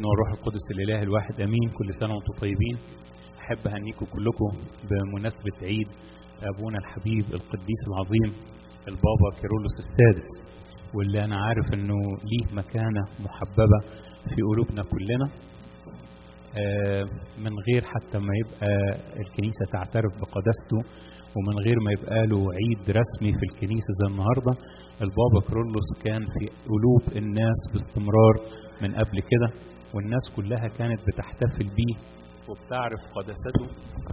والابن والروح القدس الاله الواحد امين كل سنه وانتم طيبين احب اهنيكم كلكم بمناسبه عيد ابونا الحبيب القديس العظيم البابا كيرلس السادس واللي انا عارف انه ليه مكانه محببه في قلوبنا كلنا آه، من غير حتى ما يبقى الكنيسه تعترف بقداسته ومن غير ما يبقى له عيد رسمي في الكنيسه زي النهارده البابا كرولوس كان في قلوب الناس باستمرار من قبل كده والناس كلها كانت بتحتفل بيه وبتعرف قداسته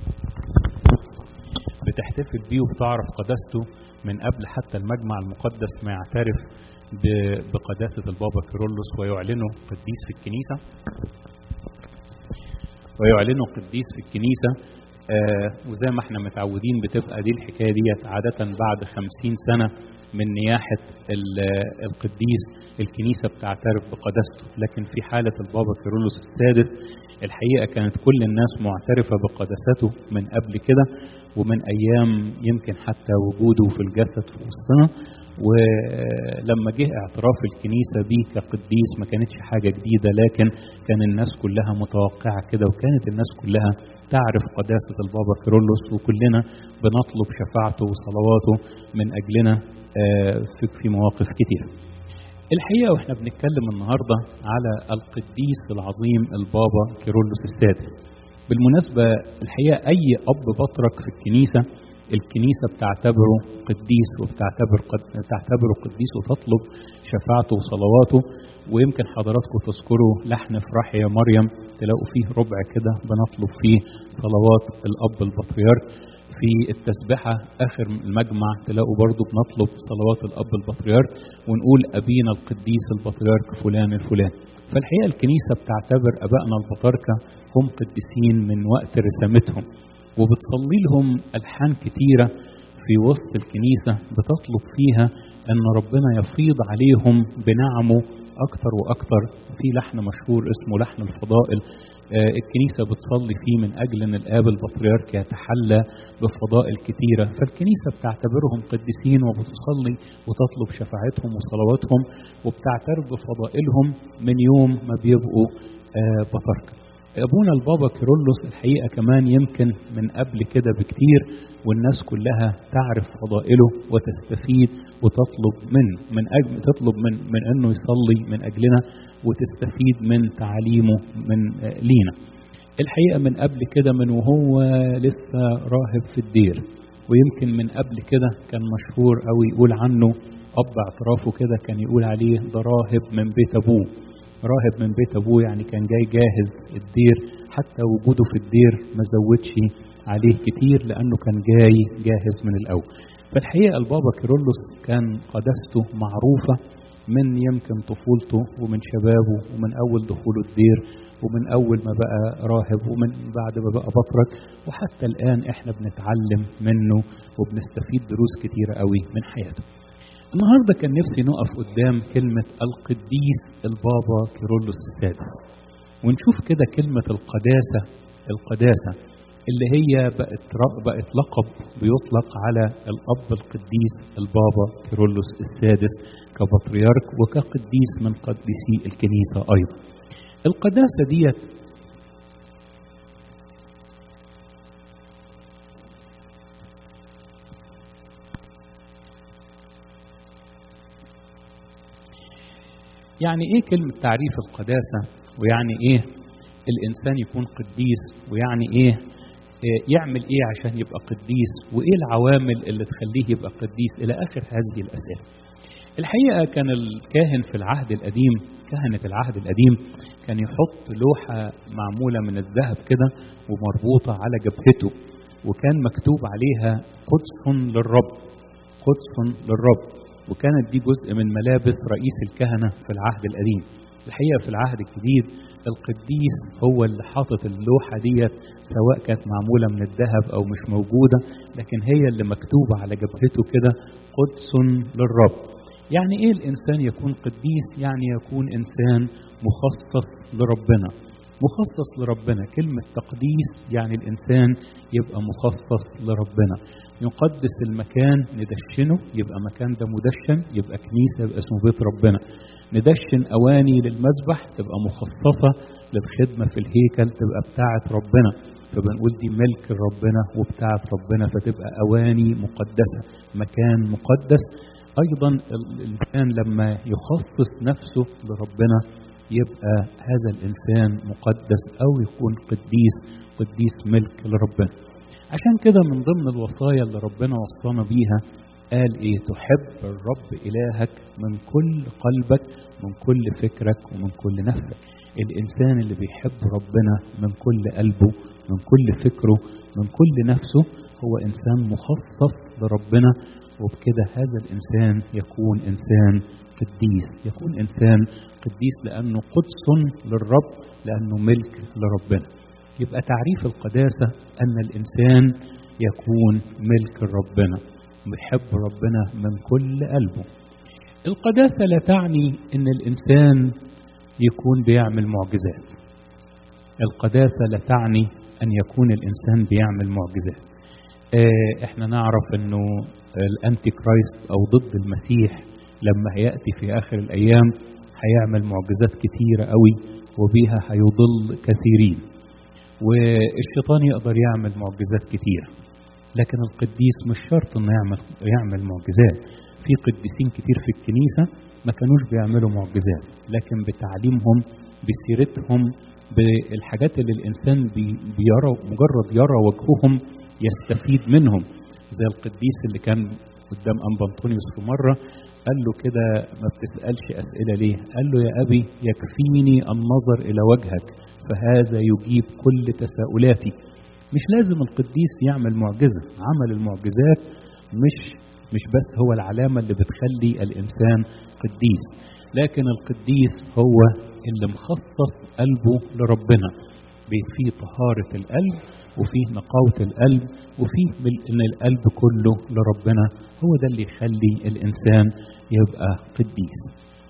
بتحتفل بيه وبتعرف قداسته من قبل حتى المجمع المقدس ما يعترف ب- بقداسة البابا كيرلس ويعلنه قديس في الكنيسة ويعلنه قديس في الكنيسة آه وزي ما احنا متعودين بتبقى دي الحكاية ديت عادة بعد خمسين سنة من نياحة ال- القديس الكنيسة بتعترف بقداسته لكن في حالة البابا كيرلس السادس الحقيقة كانت كل الناس معترفة بقداسته من قبل كده ومن أيام يمكن حتى وجوده في الجسد في وسطنا ولما جه اعتراف الكنيسة بيه كقديس ما كانتش حاجة جديدة لكن كان الناس كلها متوقعة كده وكانت الناس كلها تعرف قداسة البابا كيرلس وكلنا بنطلب شفاعته وصلواته من أجلنا آه، في في مواقف كتيرة الحقيقة واحنا بنتكلم النهاردة على القديس العظيم البابا كيرلس السادس بالمناسبة الحقيقة أي أب بطرك في الكنيسة الكنيسة بتعتبره قديس وبتعتبر قد... تعتبره قديس وتطلب شفاعته وصلواته ويمكن حضراتكم تذكروا لحن افرح يا مريم تلاقوا فيه ربع كده بنطلب فيه صلوات الأب البطريرك في التسبحة آخر المجمع تلاقوا برضو بنطلب صلوات الأب البطريرك ونقول أبينا القديس البطريرك فلان الفلان فالحقيقة الكنيسة بتعتبر أبائنا البطاركة هم قديسين من وقت رسامتهم وبتصلي لهم ألحان كتيرة في وسط الكنيسة بتطلب فيها أن ربنا يفيض عليهم بنعمه أكتر وأكتر في لحن مشهور اسمه لحن الفضائل آه، الكنيسة بتصلي فيه من أجل أن الآب البطريرك يتحلى بفضائل كتيرة فالكنيسة بتعتبرهم قديسين وبتصلي وتطلب شفاعتهم وصلواتهم وبتعترف بفضائلهم من يوم ما بيبقوا آه، بطركة ابونا البابا كيرلس الحقيقه كمان يمكن من قبل كده بكتير والناس كلها تعرف فضائله وتستفيد وتطلب منه من اجل تطلب من من انه يصلي من اجلنا وتستفيد من تعاليمه من آه، لينا. الحقيقه من قبل كده من وهو لسه راهب في الدير ويمكن من قبل كده كان مشهور قوي يقول عنه اب اعترافه كده كان يقول عليه ده راهب من بيت ابوه راهب من بيت ابوه يعني كان جاي جاهز الدير حتى وجوده في الدير ما زودش عليه كتير لانه كان جاي جاهز من الاول فالحقيقه البابا كيرلس كان قداسته معروفه من يمكن طفولته ومن شبابه ومن اول دخوله الدير ومن اول ما بقى راهب ومن بعد ما بقى بطرك وحتى الان احنا بنتعلم منه وبنستفيد دروس كتيره قوي من حياته النهارده كان نفسي نقف قدام كلمة القديس البابا كيرلس السادس ونشوف كده كلمة القداسة القداسة اللي هي بقت ر- بقت لقب بيطلق على الأب القديس البابا كيرلس السادس كبطريرك وكقديس من قديسي الكنيسة أيضا. القداسة ديت يعني ايه كلمة تعريف القداسة ويعني ايه الانسان يكون قديس ويعني ايه إيه يعمل ايه عشان يبقى قديس وايه العوامل اللي تخليه يبقى قديس الى اخر هذه الاسئله الحقيقه كان الكاهن في العهد القديم كهنه العهد القديم كان يحط لوحه معموله من الذهب كده ومربوطه على جبهته وكان مكتوب عليها قدس للرب قدس للرب وكانت دي جزء من ملابس رئيس الكهنة في العهد القديم الحقيقة في العهد الجديد القديس هو اللي حاطط اللوحة ديت سواء كانت معمولة من الذهب أو مش موجودة لكن هي اللي مكتوبة على جبهته كده قدس للرب يعني إيه الإنسان يكون قديس؟ يعني يكون إنسان مخصص لربنا مخصص لربنا كلمة تقديس يعني الإنسان يبقى مخصص لربنا يقدس المكان ندشنه يبقى مكان ده مدشن يبقى كنيسة يبقى اسمه بيت ربنا ندشن أواني للمذبح تبقى مخصصة للخدمة في الهيكل تبقى بتاعة ربنا فبنقول دي ملك ربنا وبتاعة ربنا فتبقى أواني مقدسة مكان مقدس أيضا الإنسان لما يخصص نفسه لربنا يبقى هذا الإنسان مقدس أو يكون قديس قديس ملك لربنا عشان كده من ضمن الوصايا اللي ربنا وصانا بيها قال ايه تحب الرب الهك من كل قلبك من كل فكرك ومن كل نفسك الانسان اللي بيحب ربنا من كل قلبه من كل فكره من كل نفسه هو انسان مخصص لربنا وبكده هذا الانسان يكون انسان قديس يكون انسان قديس لانه قدس للرب لانه ملك لربنا يبقى تعريف القداسه ان الانسان يكون ملك ربنا بيحب ربنا من كل قلبه القداسة لا تعني ان الانسان يكون بيعمل معجزات القداسة لا تعني ان يكون الانسان بيعمل معجزات اه احنا نعرف انه الانتي كرايست او ضد المسيح لما هيأتي في اخر الايام هيعمل معجزات كتيرة قوي وبيها هيضل كثيرين والشيطان يقدر يعمل معجزات كتيره لكن القديس مش شرط انه يعمل يعمل معجزات في قديسين كتير في الكنيسه ما كانوش بيعملوا معجزات لكن بتعليمهم بسيرتهم بالحاجات اللي الانسان بي بيرى مجرد يرى وجههم يستفيد منهم زي القديس اللي كان قدام انبا انطونيوس في مره قال له كده ما بتسالش اسئله ليه؟ قال له يا ابي يكفيني النظر الى وجهك فهذا يجيب كل تساؤلاتي مش لازم القديس يعمل معجزة عمل المعجزات مش مش بس هو العلامة اللي بتخلي الإنسان قديس لكن القديس هو اللي مخصص قلبه لربنا فيه طهارة القلب وفيه نقاوة القلب وفيه ان القلب كله لربنا هو ده اللي يخلي الإنسان يبقى قديس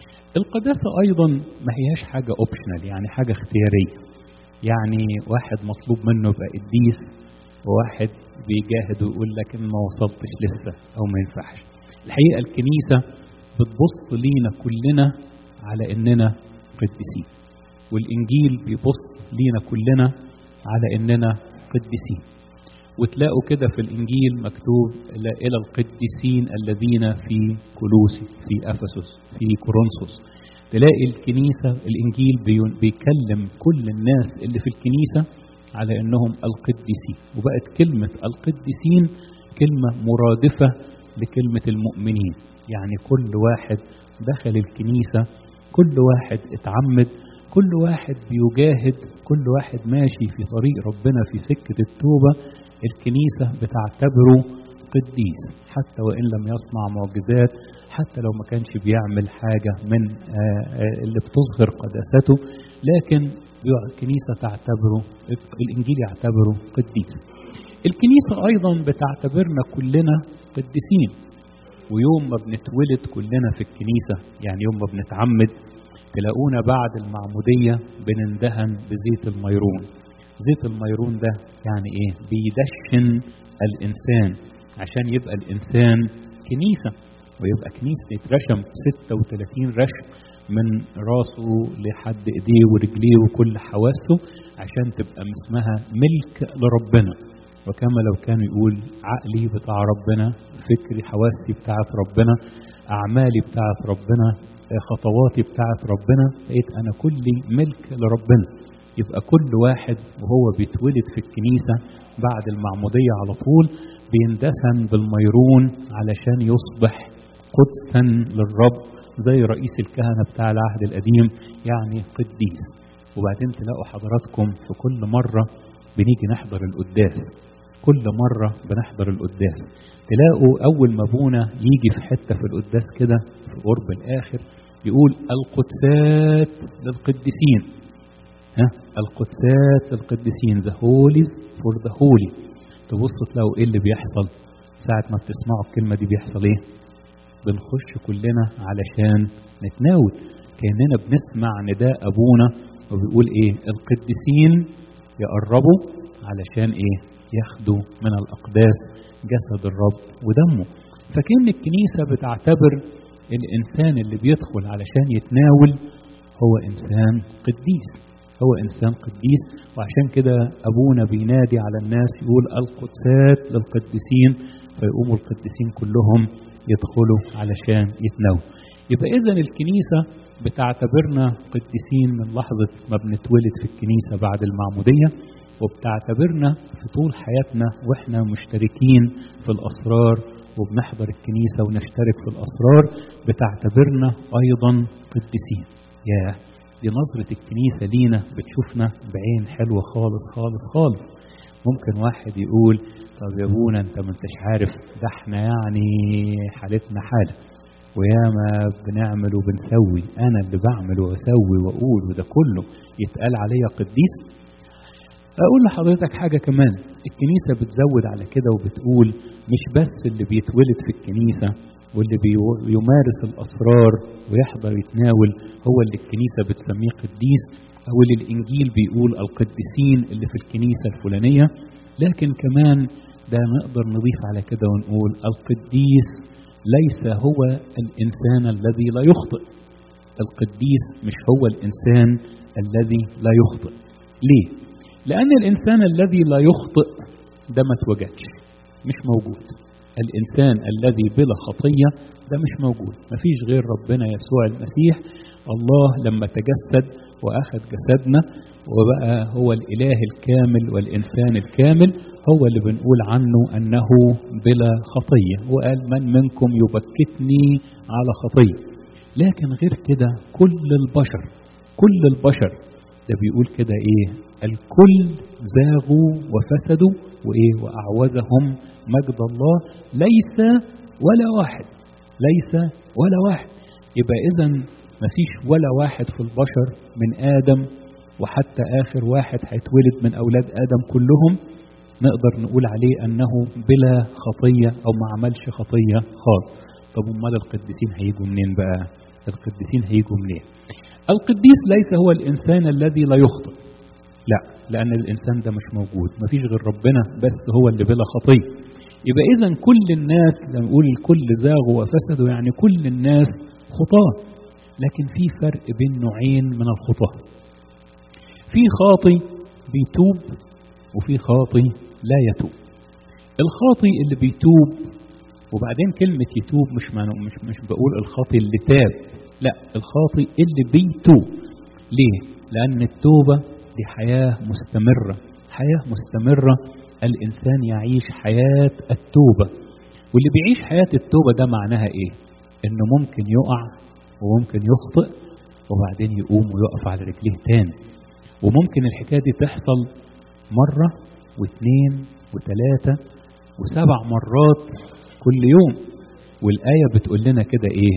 القداسة أيضا ما هياش حاجة اوبشنال يعني حاجة اختيارية يعني واحد مطلوب منه يبقى قديس وواحد بيجاهد ويقول لك ان ما وصلتش لسه او ما ينفعش الحقيقه الكنيسه بتبص لينا كلنا على اننا قديسين والانجيل بيبص لينا كلنا على اننا قديسين وتلاقوا كده في الانجيل مكتوب الى القديسين الذين في كلوسي في افسس في كورنثوس تلاقي الكنيسة الإنجيل بيكلم كل الناس اللي في الكنيسة على أنهم القديسين وبقت كلمة القديسين كلمة مرادفة لكلمة المؤمنين يعني كل واحد دخل الكنيسة كل واحد اتعمد كل واحد بيجاهد كل واحد ماشي في طريق ربنا في سكة التوبة الكنيسة بتعتبره قديس حتى وإن لم يصنع معجزات حتى لو ما كانش بيعمل حاجة من اللي بتظهر قداسته لكن الكنيسة تعتبره الإنجيل يعتبره قديس الكنيسة أيضا بتعتبرنا كلنا قديسين ويوم ما بنتولد كلنا في الكنيسة يعني يوم ما بنتعمد تلاقونا بعد المعمودية بنندهن بزيت الميرون زيت الميرون ده يعني ايه بيدشن الانسان عشان يبقى الانسان كنيسة ويبقى كنيسة يترشم 36 رشم من راسه لحد ايديه ورجليه وكل حواسه عشان تبقى اسمها ملك لربنا وكما لو كان يقول عقلي بتاع ربنا فكري حواسي بتاعت ربنا اعمالي بتاعت ربنا خطواتي بتاعت ربنا بقيت انا كلي ملك لربنا يبقى كل واحد وهو بيتولد في الكنيسة بعد المعمودية على طول بيندسن بالميرون علشان يصبح قدسا للرب زي رئيس الكهنة بتاع العهد القديم يعني قديس وبعدين تلاقوا حضراتكم في كل مرة بنيجي نحضر القداس كل مرة بنحضر القداس تلاقوا أول ما أبونا يجي في حتة في القداس كده في قرب الآخر يقول القدسات للقديسين ها القدسات للقديسين ذا هوليز فور ذا هولي تبصوا تلاقوا ايه اللي بيحصل ساعة ما بتسمعوا الكلمة دي بيحصل ايه بنخش كلنا علشان نتناول كأننا بنسمع نداء أبونا وبيقول ايه القديسين يقربوا علشان ايه ياخدوا من الاقداس جسد الرب ودمه فكأن الكنيسة بتعتبر الانسان اللي بيدخل علشان يتناول هو انسان قديس هو انسان قديس وعشان كده ابونا بينادي على الناس يقول القدسات للقديسين فيقوموا القديسين كلهم يدخلوا علشان يتناولوا يبقى اذا الكنيسه بتعتبرنا قديسين من لحظه ما بنتولد في الكنيسه بعد المعموديه وبتعتبرنا في طول حياتنا واحنا مشتركين في الاسرار وبنحضر الكنيسه ونشترك في الاسرار بتعتبرنا ايضا قديسين ياه دي نظرة الكنيسة لينا بتشوفنا بعين حلوة خالص خالص خالص ممكن واحد يقول طب يا ابونا انت ما انتش عارف ده احنا يعني حالتنا حالة وياما بنعمل وبنسوي انا اللي بعمل واسوي واقول وده كله يتقال عليا قديس اقول لحضرتك حاجة كمان الكنيسة بتزود على كده وبتقول مش بس اللي بيتولد في الكنيسة واللي بيمارس الأسرار ويحضر يتناول هو اللي الكنيسة بتسميه قديس أو اللي الإنجيل بيقول القديسين اللي في الكنيسة الفلانية لكن كمان ده نقدر نضيف على كده ونقول القديس ليس هو الإنسان الذي لا يخطئ القديس مش هو الإنسان الذي لا يخطئ ليه؟ لأن الإنسان الذي لا يخطئ ده ما اتوجدش مش موجود الإنسان الذي بلا خطية ده مش موجود مفيش غير ربنا يسوع المسيح الله لما تجسد وأخذ جسدنا وبقى هو الإله الكامل والإنسان الكامل هو اللي بنقول عنه أنه بلا خطية وقال من منكم يبكتني على خطية لكن غير كده كل البشر كل البشر ده بيقول كده ايه الكل زاغوا وفسدوا وايه واعوزهم مجد الله ليس ولا واحد ليس ولا واحد يبقى اذا مفيش ولا واحد في البشر من ادم وحتى اخر واحد هيتولد من اولاد ادم كلهم نقدر نقول عليه انه بلا خطيه او ما عملش خطيه خالص طب امال القديسين هيجوا منين بقى القديسين هيجوا منين القديس ليس هو الانسان الذي لا يخطئ لا لان الانسان ده مش موجود مفيش غير ربنا بس هو اللي بلا خطيه يبقى اذا كل الناس لما نقول الكل زاغوا وفسدوا يعني كل الناس خطاه لكن في فرق بين نوعين من الخطاه في خاطي بيتوب وفي خاطي لا يتوب الخاطي اللي بيتوب وبعدين كلمة يتوب مش مش مش بقول الخاطي اللي تاب لا الخاطي اللي بيتوب ليه؟ لأن التوبة دي حياة مستمرة حياة مستمرة الإنسان يعيش حياة التوبة واللي بيعيش حياة التوبة ده معناها إيه؟ إنه ممكن يقع وممكن يخطئ وبعدين يقوم ويقف على رجليه تاني وممكن الحكاية دي تحصل مرة واثنين وثلاثة وسبع مرات كل يوم والآية بتقول لنا كده إيه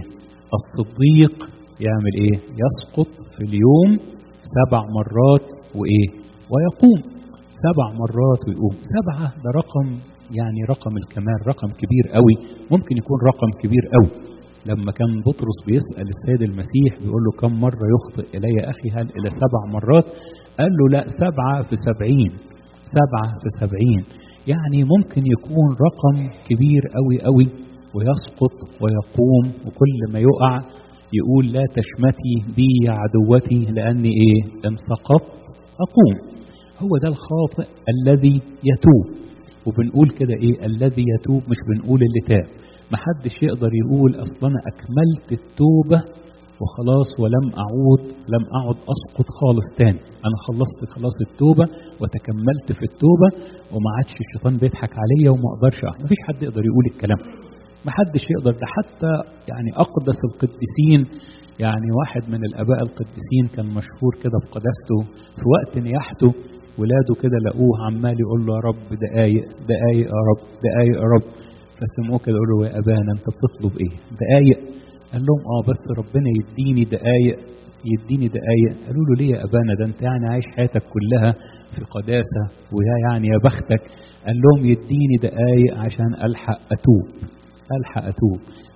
الصديق يعمل إيه يسقط في اليوم سبع مرات وإيه ويقوم سبع مرات ويقوم سبعة ده رقم يعني رقم الكمال رقم كبير قوي ممكن يكون رقم كبير قوي لما كان بطرس بيسأل السيد المسيح بيقول له كم مرة يخطئ إلي أخي هل إلى سبع مرات قال له لا سبعة في سبعين سبعة في سبعين يعني ممكن يكون رقم كبير قوي قوي ويسقط ويقوم وكل ما يقع يقول لا تشمتي بي يا عدوتي لأني إيه إن سقطت أقوم هو ده الخاطئ الذي يتوب وبنقول كده إيه الذي يتوب مش بنقول اللي تاب محدش يقدر يقول أصلا أنا أكملت التوبة وخلاص ولم أعود لم أعد أسقط خالص تاني أنا خلصت خلاص التوبة وتكملت في التوبة وما عادش الشيطان بيضحك عليا وما أقدرش ما فيش حد يقدر يقول الكلام ما حدش يقدر ده حتى يعني أقدس القديسين يعني واحد من الآباء القديسين كان مشهور كده بقداسته في وقت نياحته ولاده كده لقوه عمال يقول له يا رب دقايق دقايق يا رب دقايق يا رب فسموه كده يقول له يا أبانا أنت بتطلب إيه؟ دقايق قال لهم اه بس ربنا يديني دقايق يديني دقايق قالوا له ليه يا ابانا ده انت يعني عايش حياتك كلها في قداسه ويا يعني يا بختك قال لهم يديني دقايق عشان الحق اتوب الحق اتوب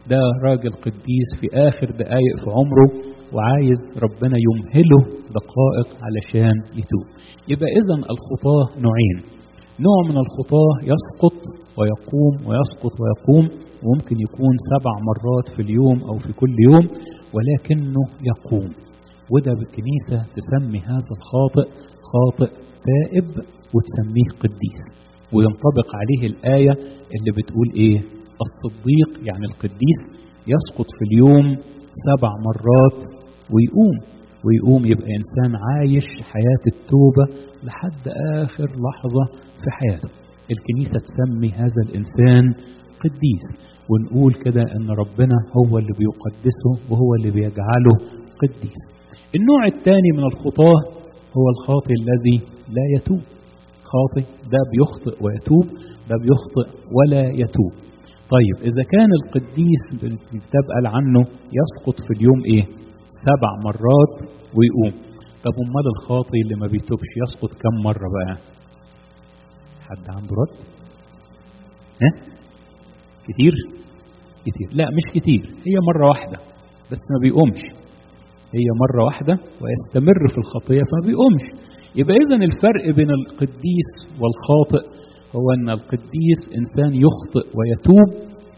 ده راجل قديس في آخر دقايق في عمره وعايز ربنا يمهله دقائق علشان يتوب يبقى إذا الخطاة نوعين نوع من الخطاة يسقط ويقوم ويسقط ويقوم وممكن يكون سبع مرات في اليوم أو في كل يوم ولكنه يقوم وده بالكنيسة تسمي هذا الخاطئ خاطئ تائب وتسميه قديس وينطبق عليه الآية اللي بتقول إيه الصديق يعني القديس يسقط في اليوم سبع مرات ويقوم ويقوم يبقى إنسان عايش حياة التوبة لحد آخر لحظة في حياته الكنيسة تسمي هذا الإنسان قديس ونقول كده ان ربنا هو اللي بيقدسه وهو اللي بيجعله قديس النوع الثاني من الخطاه هو الخاطئ الذي لا يتوب خاطئ ده بيخطئ ويتوب ده بيخطئ ولا يتوب طيب اذا كان القديس الكتاب قال عنه يسقط في اليوم ايه سبع مرات ويقوم طب امال الخاطئ اللي ما بيتوبش يسقط كم مره بقى حد عنده رد ها كتير كتير لا مش كتير هي مرة واحدة بس ما بيقومش هي مرة واحدة ويستمر في الخطية فما بيقومش يبقى إذا الفرق بين القديس والخاطئ هو أن القديس إنسان يخطئ ويتوب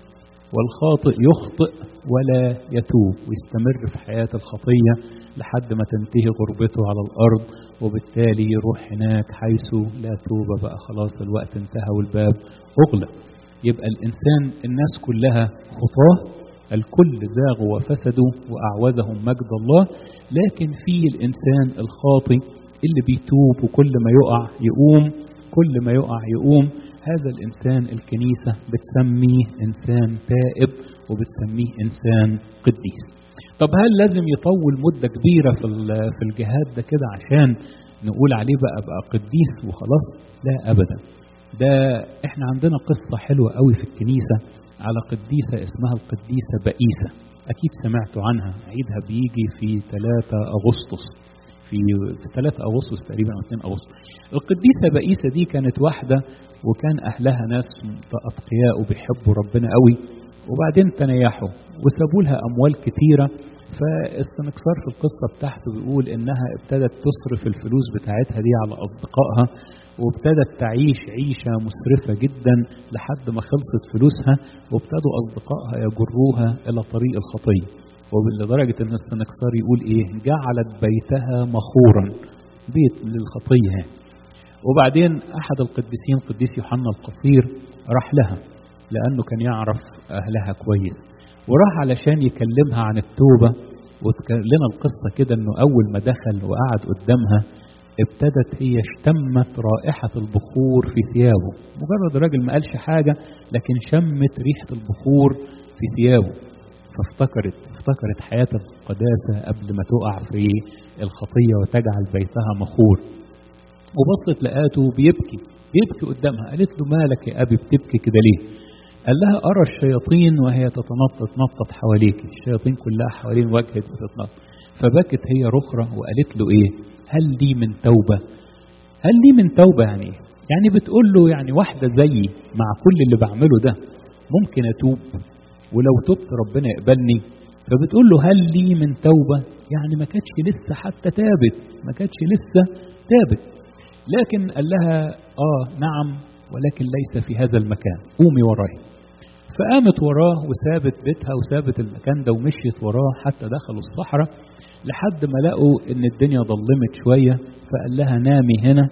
والخاطئ يخطئ ولا يتوب ويستمر في حياة الخطية لحد ما تنتهي غربته على الأرض وبالتالي يروح هناك حيث لا توبة بقى خلاص الوقت انتهى والباب أغلق يبقى الإنسان الناس كلها خطاه الكل زاغوا وفسدوا وأعوزهم مجد الله لكن في الإنسان الخاطي اللي بيتوب وكل ما يقع يقوم كل ما يقع يقوم هذا الإنسان الكنيسة بتسميه إنسان تائب وبتسميه إنسان قديس طب هل لازم يطول مدة كبيرة في في الجهاد ده كده عشان نقول عليه بقى بقى قديس وخلاص لا أبدا ده احنا عندنا قصة حلوة قوي في الكنيسة على قديسة اسمها القديسة بئيسة أكيد سمعتوا عنها عيدها بيجي في 3 أغسطس في 3 أغسطس تقريبا أو 2 أغسطس القديسة بئيسة دي كانت واحدة وكان أهلها ناس أتقياء وبيحبوا ربنا قوي وبعدين تنيحوا وسابوا لها أموال كتيرة فاستنكسار في القصة بتاعته بيقول إنها ابتدت تصرف الفلوس بتاعتها دي على أصدقائها وابتدت تعيش عيشة مسرفة جدا لحد ما خلصت فلوسها وابتدوا أصدقائها يجروها إلى طريق الخطية ولدرجة أن السنكسار يقول إيه جعلت بيتها مخورا بيت للخطية وبعدين أحد القديسين قديس يوحنا القصير راح لها لأنه كان يعرف أهلها كويس وراح علشان يكلمها عن التوبة وتكلم القصة كده أنه أول ما دخل وقعد قدامها ابتدت هي اشتمت رائحة البخور في ثيابه مجرد الراجل ما قالش حاجة لكن شمت ريحة البخور في ثيابه فافتكرت افتكرت حياة القداسة قبل ما تقع في الخطية وتجعل بيتها مخور وبصت لقاته بيبكي بيبكي قدامها قالت له مالك يا أبي بتبكي كده ليه قال لها أرى الشياطين وهي تتنطط تنطط حواليك الشياطين كلها حوالين وجهك بتتنطط فبكت هي رخرة وقالت له إيه هل لي من توبة هل لي من توبة يعني إيه يعني بتقول له يعني واحدة زيي مع كل اللي بعمله ده ممكن أتوب ولو تبت ربنا يقبلني فبتقول له هل لي من توبة يعني ما كانتش لسه حتى تابت ما كانتش لسه تابت لكن قال لها آه نعم ولكن ليس في هذا المكان قومي وراي فقامت وراه وسابت بيتها وسابت المكان ده ومشيت وراه حتى دخلوا الصحراء لحد ما لقوا ان الدنيا ظلمت شويه فقال لها نامي هنا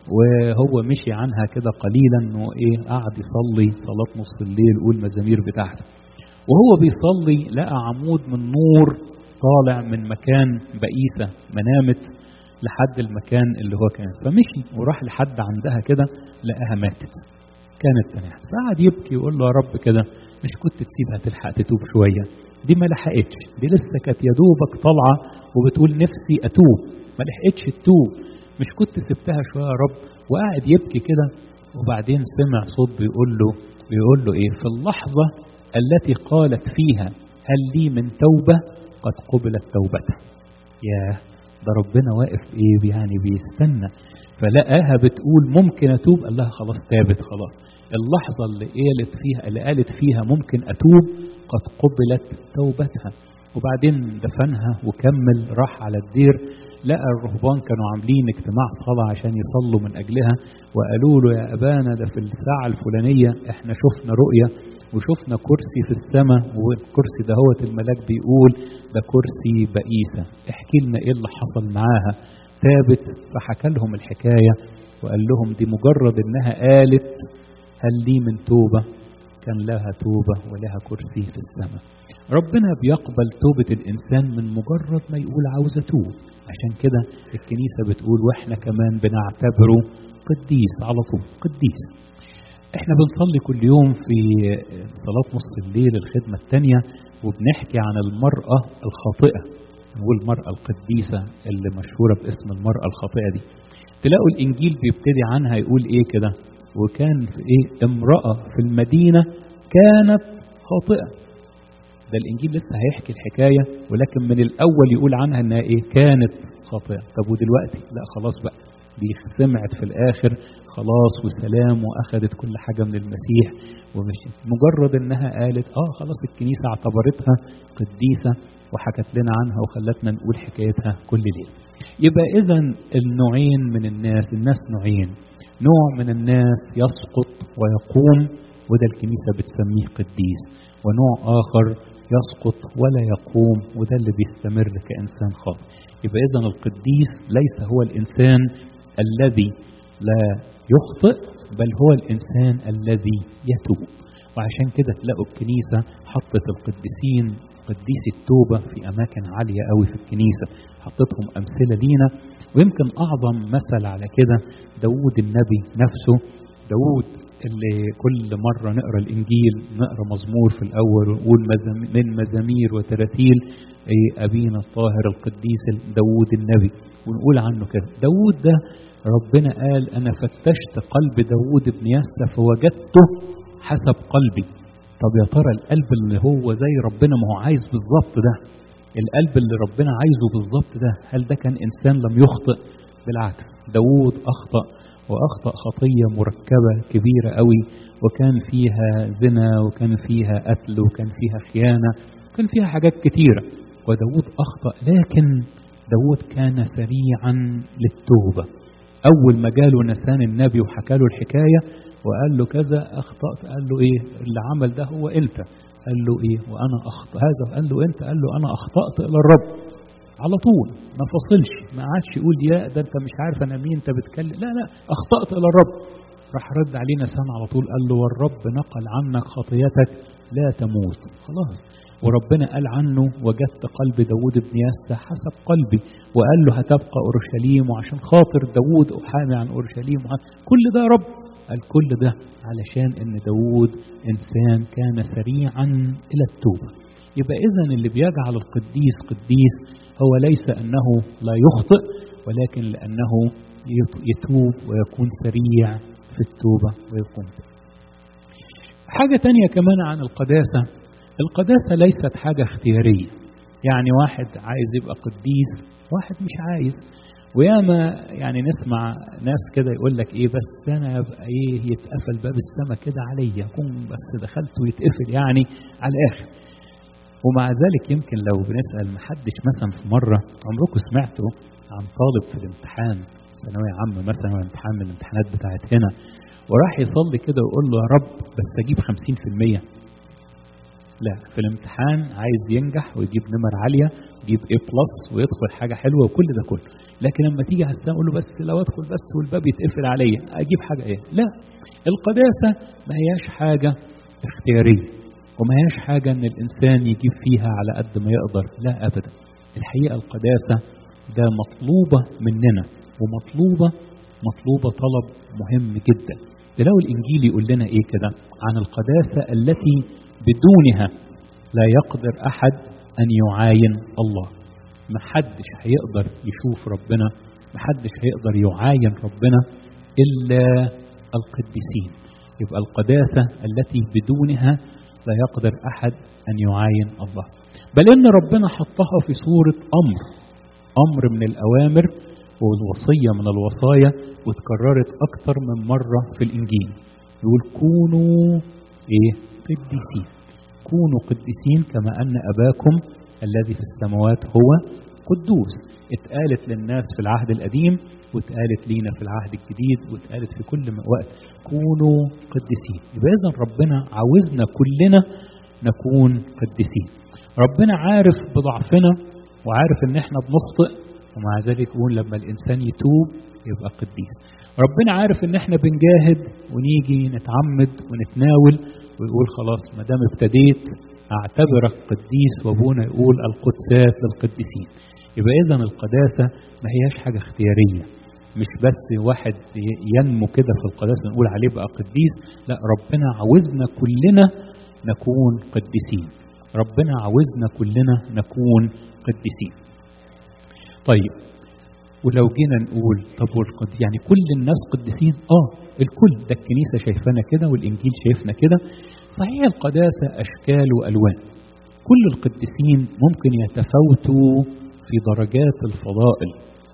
وهو مشي عنها كده قليلا انه ايه قعد يصلي صلاه نص الليل قول مزامير بتاعته وهو بيصلي لقى عمود من نور طالع من مكان بئيسه منامت لحد المكان اللي هو كان فمشي وراح لحد عندها كده لقاها ماتت كانت تنحت فقعد يبكي ويقول له يا رب كده مش كنت تسيبها تلحق تتوب شويه دي ما لحقتش دي لسه كانت يا دوبك طالعه وبتقول نفسي اتوب ما لحقتش تتوب مش كنت سبتها شويه يا رب وقاعد يبكي كده وبعدين سمع صوت بيقول له بيقول له ايه في اللحظه التي قالت فيها هل لي من توبه قد قبلت توبتها ياه ده ربنا واقف ايه يعني بيستنى فلقاها بتقول ممكن اتوب قال لها خلاص تابت خلاص اللحظة اللي قالت فيها اللي قالت فيها ممكن أتوب قد قبلت توبتها وبعدين دفنها وكمل راح على الدير لقى الرهبان كانوا عاملين اجتماع صلاة عشان يصلوا من أجلها وقالوا له يا أبانا ده في الساعة الفلانية احنا شفنا رؤية وشفنا كرسي في السماء والكرسي ده هو الملاك بيقول ده كرسي بئيسة احكي لنا ايه اللي حصل معاها ثابت فحكى لهم الحكاية وقال لهم دي مجرد انها قالت هل لي من توبة كان لها توبة ولها كرسي في السماء ربنا بيقبل توبة الإنسان من مجرد ما يقول عاوز أتوب عشان كده الكنيسة بتقول وإحنا كمان بنعتبره قديس على طول قديس احنا بنصلي كل يوم في صلاة نص الليل الخدمة الثانية وبنحكي عن المرأة الخاطئة نقول المرأة القديسة اللي مشهورة باسم المرأة الخاطئة دي تلاقوا الإنجيل بيبتدي عنها يقول إيه كده وكان في إيه امرأة في المدينة كانت خاطئة ده الإنجيل لسه هيحكي الحكاية ولكن من الأول يقول عنها إنها إيه كانت خاطئة طب ودلوقتي لا خلاص بقى دي سمعت في الآخر خلاص وسلام وأخذت كل حاجة من المسيح ومشيت مجرد إنها قالت آه خلاص الكنيسة اعتبرتها قديسة وحكت لنا عنها وخلتنا نقول حكايتها كل ليلة يبقى إذا النوعين من الناس الناس نوعين نوع من الناس يسقط ويقوم وده الكنيسة بتسميه قديس ونوع آخر يسقط ولا يقوم وده اللي بيستمر كإنسان خاطئ يبقى إذا القديس ليس هو الإنسان الذي لا يخطئ بل هو الإنسان الذي يتوب وعشان كده تلاقوا الكنيسة حطت القديسين قديسي التوبة في أماكن عالية قوي في الكنيسة حطتهم أمثلة لينا ويمكن أعظم مثل على كده داود النبي نفسه داود اللي كل مرة نقرأ الإنجيل نقرأ مزمور في الأول ونقول من مزامير وتراتيل أبينا الطاهر القديس داود النبي ونقول عنه كده داود ده ربنا قال أنا فتشت قلب داود بن يسى فوجدته حسب قلبي طب يا ترى القلب اللي هو زي ربنا ما هو عايز بالظبط ده القلب اللي ربنا عايزه بالظبط ده هل ده كان إنسان لم يخطئ بالعكس داود أخطأ وأخطأ خطية مركبة كبيرة قوي وكان فيها زنا وكان فيها قتل وكان فيها خيانة وكان فيها حاجات كتيرة وداود أخطأ لكن داود كان سريعا للتوبة أول ما جاله نسان النبي وحكى له الحكاية وقال له كذا أخطأت قال له إيه اللي عمل ده هو أنت قال له إيه وأنا أخطأ هذا قال له أنت قال له أنا أخطأت إلى الرب على طول ما فصلش ما عادش يقول يا ده انت مش عارف انا مين انت بتكلم لا لا اخطات الى الرب راح رد عليه نسان على طول قال له والرب نقل عنك خطيتك لا تموت خلاص وربنا قال عنه وجدت قلب داود بن يسى حسب قلبي وقال له هتبقى اورشليم وعشان خاطر داود احامي عن اورشليم كل ده يا رب قال كل ده علشان ان داود انسان كان سريعا الى التوبه يبقى اذا اللي بيجعل القديس قديس هو ليس أنه لا يخطئ ولكن لأنه يتوب ويكون سريع في التوبة ويقوم حاجة تانية كمان عن القداسة القداسة ليست حاجة اختيارية يعني واحد عايز يبقى قديس واحد مش عايز وياما يعني نسمع ناس كده يقول لك ايه بس انا ابقى ايه يتقفل باب السماء كده عليا اكون بس دخلت ويتقفل يعني على الاخر ومع ذلك يمكن لو بنسأل محدش مثلا في مرة عمركم سمعتوا عن طالب في الامتحان ثانوية عامة مثلا ولا امتحان من الامتحانات بتاعت هنا وراح يصلي كده ويقول له يا رب بس أجيب 50% لا في الامتحان عايز ينجح ويجيب نمر عالية يجيب A بلس ويدخل حاجة حلوة وكل ده كله لكن لما تيجي على السماء يقول له بس لو ادخل بس والباب يتقفل عليا اجيب حاجة ايه لا القداسة ما هياش حاجة اختيارية وما هياش حاجة ان الانسان يجيب فيها على قد ما يقدر لا ابدا الحقيقة القداسة ده مطلوبة مننا ومطلوبة مطلوبة طلب مهم جدا تلاقوا الانجيل يقول لنا ايه كده عن القداسة التي بدونها لا يقدر احد ان يعاين الله محدش هيقدر يشوف ربنا محدش هيقدر يعاين ربنا الا القديسين يبقى القداسة التي بدونها لا يقدر أحد أن يعاين الله بل إن ربنا حطها في صورة أمر أمر من الأوامر والوصية من الوصايا وتكررت أكثر من مرة في الإنجيل يقول كونوا ايه قديسين كونوا قديسين كما ان اباكم الذي في السماوات هو قدوس اتقالت للناس في العهد القديم واتقالت لينا في العهد الجديد واتقالت في كل وقت كونوا قديسين يبقى اذا ربنا عاوزنا كلنا نكون قديسين ربنا عارف بضعفنا وعارف ان احنا بنخطئ ومع ذلك يقول لما الانسان يتوب يبقى قديس ربنا عارف ان احنا بنجاهد ونيجي نتعمد ونتناول ويقول خلاص ما دام ابتديت اعتبرك قديس وابونا يقول القدسات للقديسين يبقى اذا القداسه ما هياش حاجه اختياريه مش بس واحد ينمو كده في القداسه نقول عليه بقى قديس لا ربنا عاوزنا كلنا نكون قديسين ربنا عاوزنا كلنا نكون قديسين طيب ولو جينا نقول طب والقد يعني كل الناس قديسين اه الكل ده الكنيسه شايفانا كده والانجيل شايفنا كده صحيح القداسه اشكال والوان كل القديسين ممكن يتفاوتوا في درجات الفضائل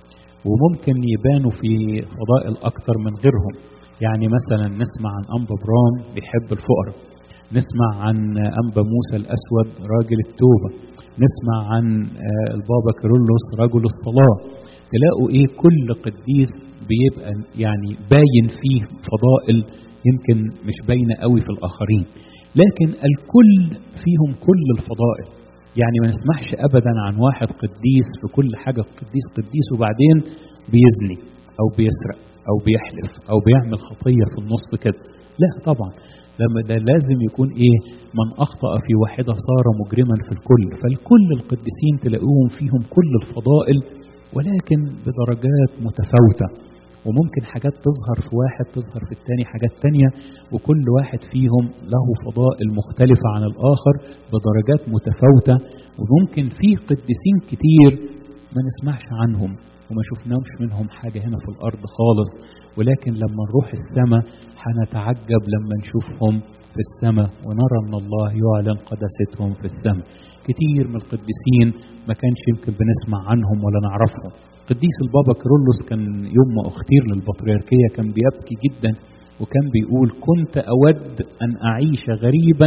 وممكن يبانوا في فضائل اكتر من غيرهم يعني مثلا نسمع عن انبا برام بيحب الفقراء نسمع عن انبا موسى الاسود راجل التوبه نسمع عن البابا كيرلس رجل الصلاه تلاقوا ايه كل قديس بيبقى يعني باين فيه فضائل يمكن مش باينه قوي في الاخرين لكن الكل فيهم كل الفضائل يعني ما نسمعش ابدا عن واحد قديس في كل حاجه قديس قديس وبعدين بيزني او بيسرق او بيحلف او بيعمل خطيه في النص كده لا طبعا لما ده لازم يكون ايه من اخطا في واحده صار مجرما في الكل فالكل القديسين تلاقوهم فيهم كل الفضائل ولكن بدرجات متفاوته وممكن حاجات تظهر في واحد تظهر في التاني حاجات تانية وكل واحد فيهم له فضائل مختلفة عن الآخر بدرجات متفاوتة وممكن في قديسين كتير ما نسمعش عنهم وما شفناهمش منهم حاجة هنا في الأرض خالص ولكن لما نروح السماء هنتعجب لما نشوفهم في السماء ونرى أن الله يعلن قداستهم في السماء كتير من القديسين ما كانش يمكن بنسمع عنهم ولا نعرفهم قديس البابا كيرلس كان يوم ما اختير للبطريركية كان بيبكي جدا وكان بيقول كنت أود أن أعيش غريبا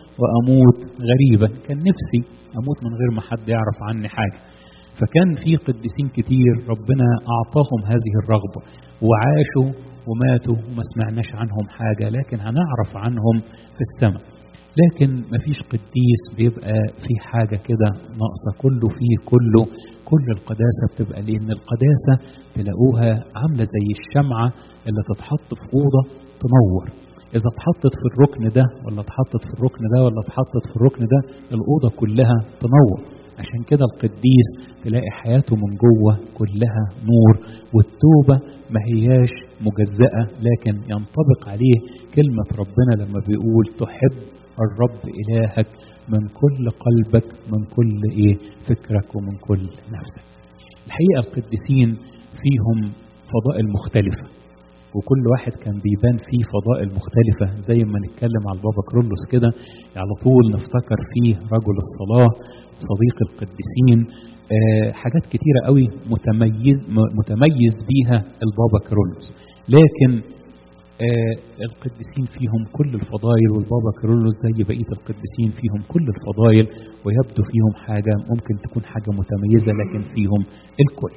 وأموت غريبا كان نفسي أموت من غير ما حد يعرف عني حاجة فكان في قديسين كتير ربنا أعطاهم هذه الرغبة وعاشوا وماتوا وما سمعناش عنهم حاجة لكن هنعرف عنهم في السماء لكن مفيش قديس بيبقى في حاجة كده ناقصة كله فيه كله كل القداسة بتبقى لأن القداسة تلاقوها عاملة زي الشمعة اللي تتحط في أوضة تنور إذا اتحطت في الركن ده ولا اتحطت في الركن ده ولا اتحطت في الركن ده الأوضة كلها تنور عشان كده القديس تلاقي حياته من جوه كلها نور والتوبة ما هياش مجزأة لكن ينطبق عليه كلمة ربنا لما بيقول تحب الرب إلهك من كل قلبك من كل إيه فكرك ومن كل نفسك الحقيقة القديسين فيهم فضائل مختلفة وكل واحد كان بيبان فيه فضائل مختلفة زي ما نتكلم على البابا كرولوس كده على طول نفتكر فيه رجل الصلاة صديق القديسين آه حاجات كتيرة قوي متميز متميز بيها البابا كرولوس لكن آه القديسين فيهم كل الفضائل والبابا كيرلس زي بقيه القديسين فيهم كل الفضائل ويبدو فيهم حاجه ممكن تكون حاجه متميزه لكن فيهم الكل.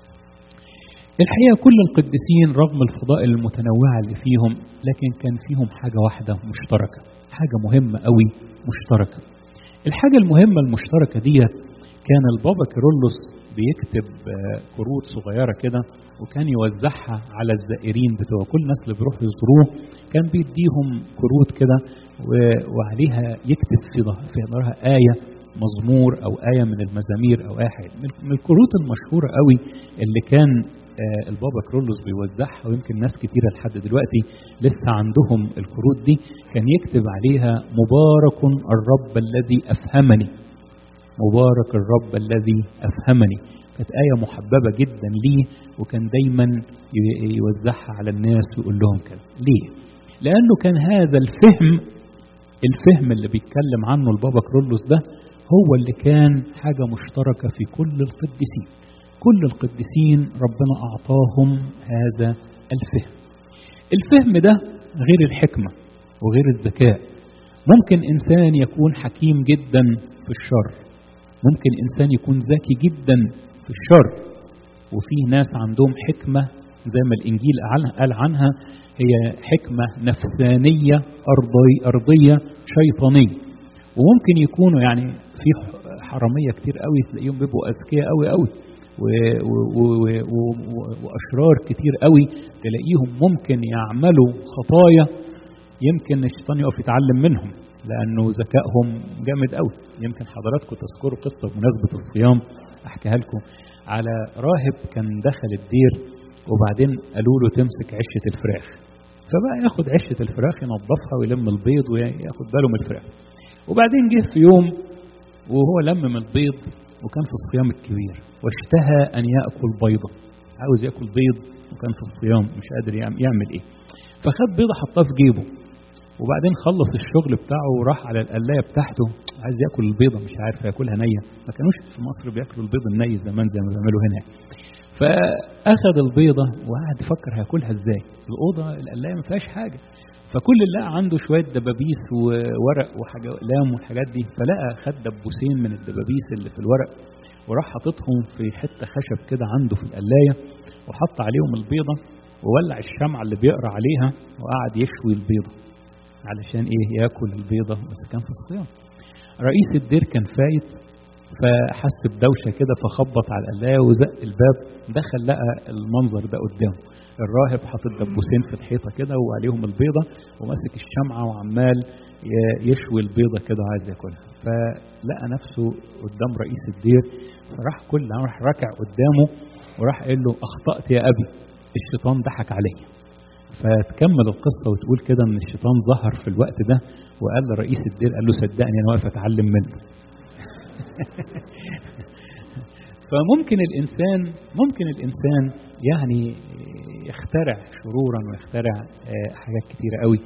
الحقيقه كل القديسين رغم الفضائل المتنوعه اللي فيهم لكن كان فيهم حاجه واحده مشتركه، حاجه مهمه قوي مشتركه. الحاجه المهمه المشتركه ديت كان البابا كيرلس بيكتب كروت صغيره كده وكان يوزعها على الزائرين بتوع كل الناس اللي بيروحوا يزوروه كان بيديهم كروت كده وعليها يكتب في في ظهرها آية مزمور أو آية من المزامير أو آية حاجة من الكروت المشهورة قوي اللي كان البابا كرولوس بيوزعها ويمكن ناس كتيرة لحد دلوقتي لسه عندهم الكروت دي كان يكتب عليها مبارك الرب الذي أفهمني مبارك الرب الذي أفهمني كانت آية محببة جدا ليه وكان دايما يوزعها على الناس ويقول لهم كده ليه؟ لأنه كان هذا الفهم الفهم اللي بيتكلم عنه البابا كرولوس ده هو اللي كان حاجة مشتركة في كل القديسين كل القديسين ربنا أعطاهم هذا الفهم الفهم ده غير الحكمة وغير الذكاء ممكن إنسان يكون حكيم جدا في الشر ممكن إنسان يكون ذكي جدا في الشر وفي ناس عندهم حكمة زي ما الإنجيل قال عنها هي حكمة نفسانية أرضي أرضية شيطانية وممكن يكونوا يعني في حرامية كتير قوي تلاقيهم بيبقوا أذكياء قوي قوي وأشرار كتير قوي تلاقيهم ممكن يعملوا خطايا يمكن الشيطان يقف يتعلم منهم لأنه ذكائهم جامد قوي يمكن حضراتكم تذكروا قصة بمناسبة الصيام أحكيها لكم على راهب كان دخل الدير وبعدين قالوا له تمسك عشة الفراخ فبقى ياخد عشة الفراخ ينظفها ويلم البيض وياخد باله من الفراخ وبعدين جه في يوم وهو لم من البيض وكان في الصيام الكبير واشتهى أن يأكل بيضة عاوز يأكل بيض وكان في الصيام مش قادر يعمل إيه فخد بيضة حطها في جيبه وبعدين خلص الشغل بتاعه وراح على القلاية بتاعته عايز ياكل البيضة مش عارف ياكلها نية ما كانوش في مصر بياكلوا البيض الني زمان زي ما بيعملوا هنا فأخذ البيضة وقعد يفكر هياكلها ازاي الأوضة القلاية ما فيهاش حاجة فكل اللي لقى عنده شوية دبابيس وورق وحاجة أقلام والحاجات دي فلقى خد دبوسين من الدبابيس اللي في الورق وراح حاططهم في حتة خشب كده عنده في القلاية وحط عليهم البيضة وولع الشمعة اللي بيقرا عليها وقعد يشوي البيضة علشان ايه ياكل البيضة بس كان في الصيام رئيس الدير كان فايت فحس بدوشة كده فخبط على القلاية وزق الباب دخل لقى المنظر ده قدامه الراهب حاطط دبوسين في الحيطة كده وعليهم البيضة وماسك الشمعة وعمال يشوي البيضة كده وعايز ياكلها فلقى نفسه قدام رئيس الدير فراح كل راح ركع قدامه وراح قال له أخطأت يا أبي الشيطان ضحك علي فتكمل القصة وتقول كده ان الشيطان ظهر في الوقت ده وقال لرئيس الدير قال له صدقني انا واقف اتعلم منه فممكن الانسان ممكن الانسان يعني يخترع شرورا ويخترع حاجات كتيرة قوي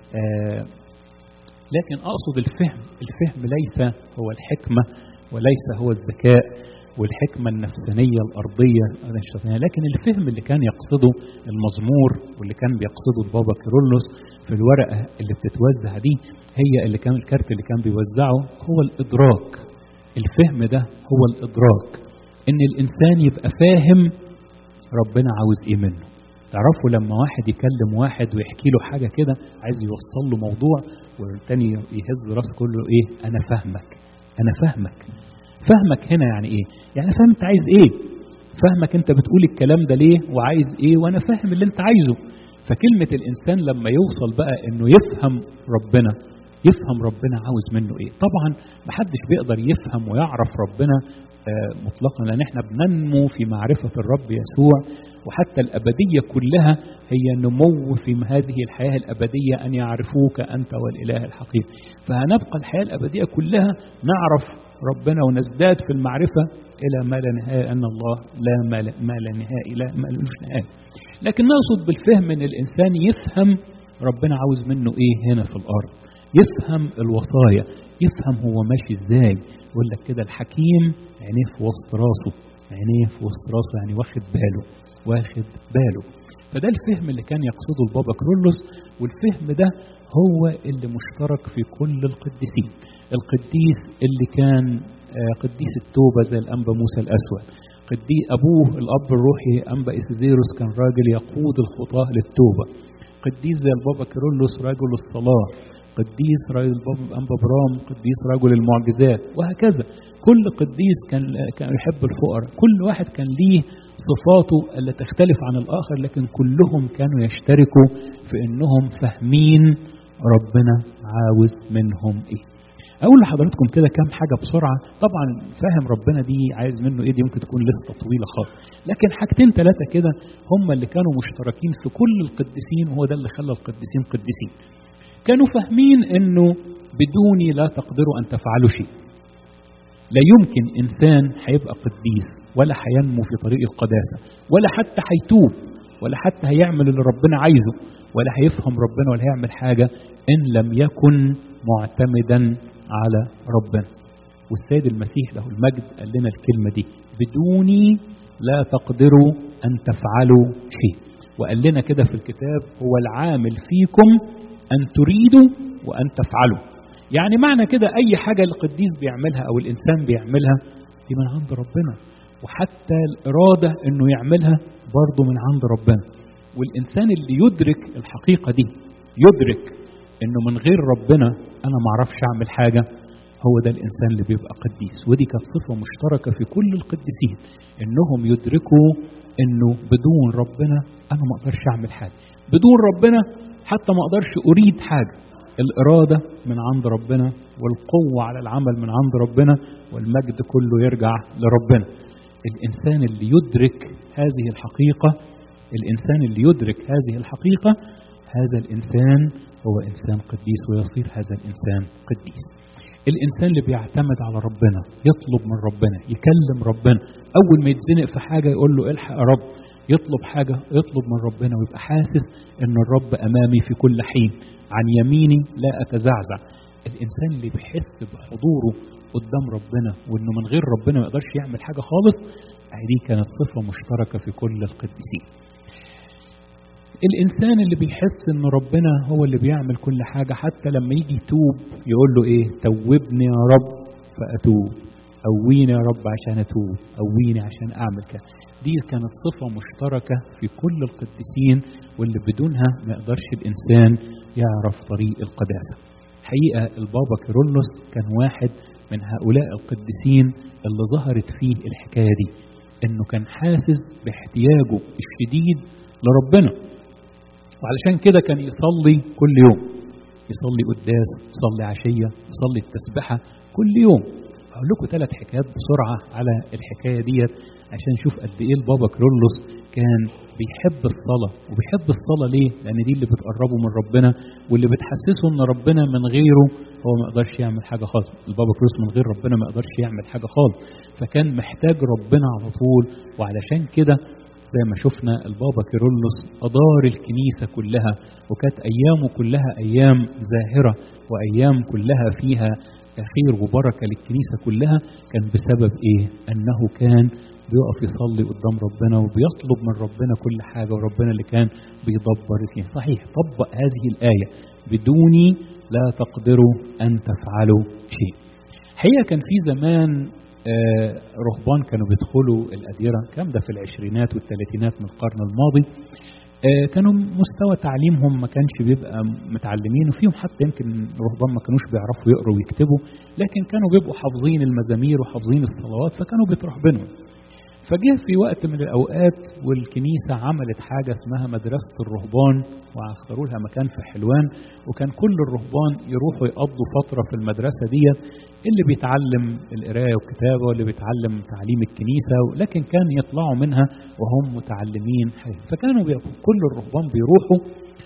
لكن اقصد الفهم الفهم ليس هو الحكمة وليس هو الذكاء والحكمة النفسانية الأرضية الشيطانية لكن الفهم اللي كان يقصده المزمور واللي كان بيقصده البابا كيرلس في الورقة اللي بتتوزع دي هي اللي كان الكارت اللي كان بيوزعه هو الإدراك الفهم ده هو الإدراك إن الإنسان يبقى فاهم ربنا عاوز إيه منه تعرفوا لما واحد يكلم واحد ويحكي له حاجة كده عايز يوصل له موضوع والتاني يهز راسه كله إيه أنا فاهمك أنا فاهمك فهمك هنا يعني ايه يعني فاهم انت عايز ايه فهمك انت بتقول الكلام ده ليه وعايز ايه وانا فاهم اللي انت عايزه فكلمة الانسان لما يوصل بقى انه يفهم ربنا يفهم ربنا عاوز منه ايه طبعا محدش بيقدر يفهم ويعرف ربنا آه مطلقا لان احنا بننمو في معرفة الرب يسوع وحتى الأبدية كلها هي نمو في هذه الحياة الأبدية أن يعرفوك أنت والإله الحقيقي فهنبقى الحياة الأبدية كلها نعرف ربنا ونزداد في المعرفة إلى ما لا نهاية أن الله لا ما لا, ما لا نهاية لا ما لهوش نهاية لكن نقصد بالفهم أن الإنسان يفهم ربنا عاوز منه إيه هنا في الأرض يفهم الوصايا يفهم هو ماشي إزاي يقول لك كده الحكيم عينيه في وسط راسه عينيه في وسط راسه يعني واخد باله واخد باله فده الفهم اللي كان يقصده البابا كرولوس والفهم ده هو اللي مشترك في كل القديسين القديس اللي كان قديس التوبة زي الأنبا موسى الأسود قديس أبوه الأب الروحي أنبا إسيزيروس كان راجل يقود الخطاة للتوبة قديس زي البابا كيرلس رجل الصلاة قديس رجل البابا أنبا برام قديس رجل المعجزات وهكذا كل قديس كان كان يحب الفقراء كل واحد كان ليه صفاته اللي تختلف عن الآخر لكن كلهم كانوا يشتركوا في أنهم فاهمين ربنا عاوز منهم إيه أقول لحضراتكم كده كام حاجة بسرعة طبعا فاهم ربنا دي عايز منه إيه دي ممكن تكون لسه طويلة خالص لكن حاجتين ثلاثة كده هم اللي كانوا مشتركين في كل القديسين وهو ده اللي خلى القديسين قديسين كانوا فاهمين أنه بدوني لا تقدروا أن تفعلوا شيء لا يمكن إنسان هيبقى قديس ولا هينمو في طريق القداسة ولا حتى هيتوب ولا حتى هيعمل اللي ربنا عايزه ولا هيفهم ربنا ولا هيعمل حاجة إن لم يكن معتمدا على ربنا والسيد المسيح له المجد قال لنا الكلمة دي بدوني لا تقدروا أن تفعلوا شيء وقال لنا كده في الكتاب هو العامل فيكم أن تريدوا وأن تفعلوا يعني معنى كده أي حاجة القديس بيعملها أو الإنسان بيعملها دي من عند ربنا وحتى الإرادة إنه يعملها برضه من عند ربنا والإنسان اللي يدرك الحقيقة دي يدرك إنه من غير ربنا أنا معرفش أعمل حاجة هو ده الإنسان اللي بيبقى قديس ودي كانت صفة مشتركة في كل القديسين إنهم يدركوا إنه بدون ربنا أنا ما أقدرش أعمل حاجة بدون ربنا حتى ما أقدرش أريد حاجة الإرادة من عند ربنا والقوة على العمل من عند ربنا والمجد كله يرجع لربنا الإنسان اللي يدرك هذه الحقيقة الإنسان اللي يدرك هذه الحقيقة هذا الإنسان هو إنسان قديس ويصير هذا الإنسان قديس الإنسان اللي بيعتمد على ربنا يطلب من ربنا يكلم ربنا أول ما يتزنق في حاجة يقول له الحق يا رب يطلب حاجة يطلب من ربنا ويبقى حاسس إن الرب أمامي في كل حين عن يميني لا أتزعزع الإنسان اللي بيحس بحضوره قدام ربنا وإنه من غير ربنا ما يقدرش يعمل حاجة خالص دي كانت صفة مشتركة في كل القديسين الإنسان اللي بيحس إن ربنا هو اللي بيعمل كل حاجة حتى لما يجي يتوب يقول له إيه توبني يا رب فأتوب قويني يا رب عشان أتوب قويني عشان أعمل كده دي كانت صفة مشتركة في كل القديسين واللي بدونها ما يقدرش الإنسان يعرف طريق القداسة حقيقة البابا كيرلس كان واحد من هؤلاء القديسين اللي ظهرت فيه الحكاية دي إنه كان حاسس باحتياجه الشديد لربنا وعلشان كده كان يصلي كل يوم يصلي قداس يصلي عشية يصلي التسبحة كل يوم هقول لكم ثلاث حكايات بسرعة على الحكاية ديت عشان نشوف قد ايه البابا كرولوس كان بيحب الصلاة وبيحب الصلاة ليه؟ لأن دي اللي بتقربه من ربنا واللي بتحسسه إن ربنا من غيره هو ما يقدرش يعمل حاجة خالص، البابا كرولوس من غير ربنا ما يقدرش يعمل حاجة خالص، فكان محتاج ربنا على طول وعلشان كده زي ما شفنا البابا كيرلس أدار الكنيسة كلها وكانت أيامه كلها أيام زاهرة وأيام كلها فيها خير وبركة للكنيسة كلها كان بسبب إيه؟ أنه كان بيقف يصلي قدام ربنا وبيطلب من ربنا كل حاجة وربنا اللي كان بيدبر فيه صحيح طبق هذه الآية بدوني لا تقدروا أن تفعلوا شيء حقيقة كان في زمان آه رهبان كانوا بيدخلوا الأديرة كان ده في العشرينات والثلاثينات من القرن الماضي آه كانوا مستوى تعليمهم ما كانش بيبقى متعلمين وفيهم حتى يمكن رهبان ما كانوش بيعرفوا يقروا ويكتبوا لكن كانوا بيبقوا حافظين المزامير وحافظين الصلوات فكانوا بيترهبنوا فجه في وقت من الأوقات والكنيسة عملت حاجة اسمها مدرسة الرهبان واختاروا لها مكان في حلوان وكان كل الرهبان يروحوا يقضوا فترة في المدرسة ديت اللي بيتعلم القراية والكتابة واللي بيتعلم تعليم الكنيسة لكن كان يطلعوا منها وهم متعلمين حاجة فكانوا كل الرهبان بيروحوا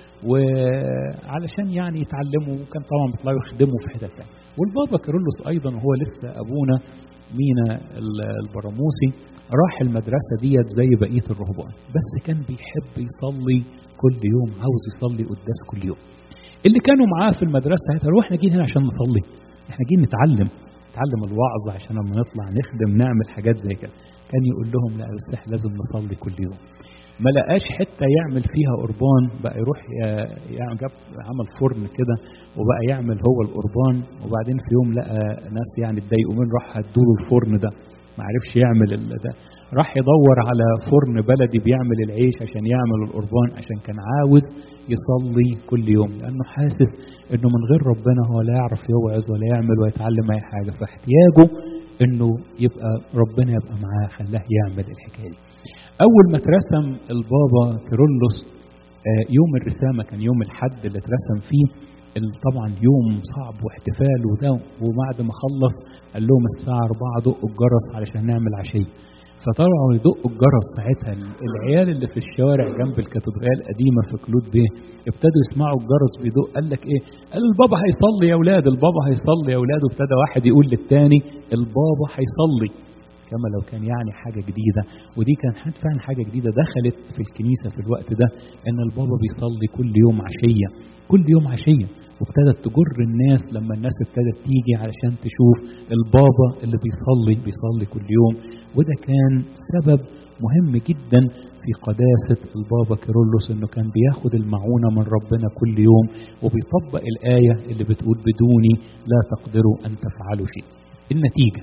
وعلشان يعني يتعلموا وكان طبعا بيطلعوا يخدموا في حتت تانية والبابا كيرلس ايضا هو لسه ابونا مينا البراموسي راح المدرسة ديت زي بقية الرهبان بس كان بيحب يصلي كل يوم عاوز يصلي قداس كل يوم اللي كانوا معاه في المدرسة قالوا احنا جايين هنا عشان نصلي احنا جايين نتعلم نتعلم الوعظ عشان لما نطلع نخدم نعمل حاجات زي كده كان يقول لهم لا بس احنا لازم نصلي كل يوم ما لقاش حته يعمل فيها قربان بقى يروح يعني جاب عمل فرن كده وبقى يعمل هو القربان وبعدين في يوم لقى ناس يعني اتضايقوا منه راح هدوله الفرن ده ما عرفش يعمل ده راح يدور على فرن بلدي بيعمل العيش عشان يعمل القربان عشان كان عاوز يصلي كل يوم لانه حاسس انه من غير ربنا هو لا يعرف يوعظ ولا يعمل ولا يتعلم اي حاجه فاحتياجه انه يبقى ربنا يبقى معاه خلاه يعمل الحكايه دي. اول ما اترسم البابا كيرلس يوم الرسامه كان يوم الحد اللي اترسم فيه طبعا يوم صعب واحتفال وده وبعد ما خلص قال لهم الساعه 4 دقوا الجرس علشان نعمل عشيه فطلعوا يدقوا الجرس ساعتها العيال اللي في الشوارع جنب الكاتدرائيه القديمه في كلود بيه ابتدوا يسمعوا الجرس بيدق قال لك ايه؟ قال البابا هيصلي يا اولاد البابا هيصلي يا اولاد وابتدى واحد يقول للتاني البابا هيصلي كما لو كان يعني حاجة جديدة ودي كانت فعلا حاجة جديدة دخلت في الكنيسة في الوقت ده إن البابا بيصلي كل يوم عشية كل يوم عشية وابتدت تجر الناس لما الناس ابتدت تيجي علشان تشوف البابا اللي بيصلي بيصلي كل يوم وده كان سبب مهم جدا في قداسة البابا كيرلس انه كان بياخد المعونة من ربنا كل يوم وبيطبق الآية اللي بتقول بدوني لا تقدروا أن تفعلوا شيء النتيجة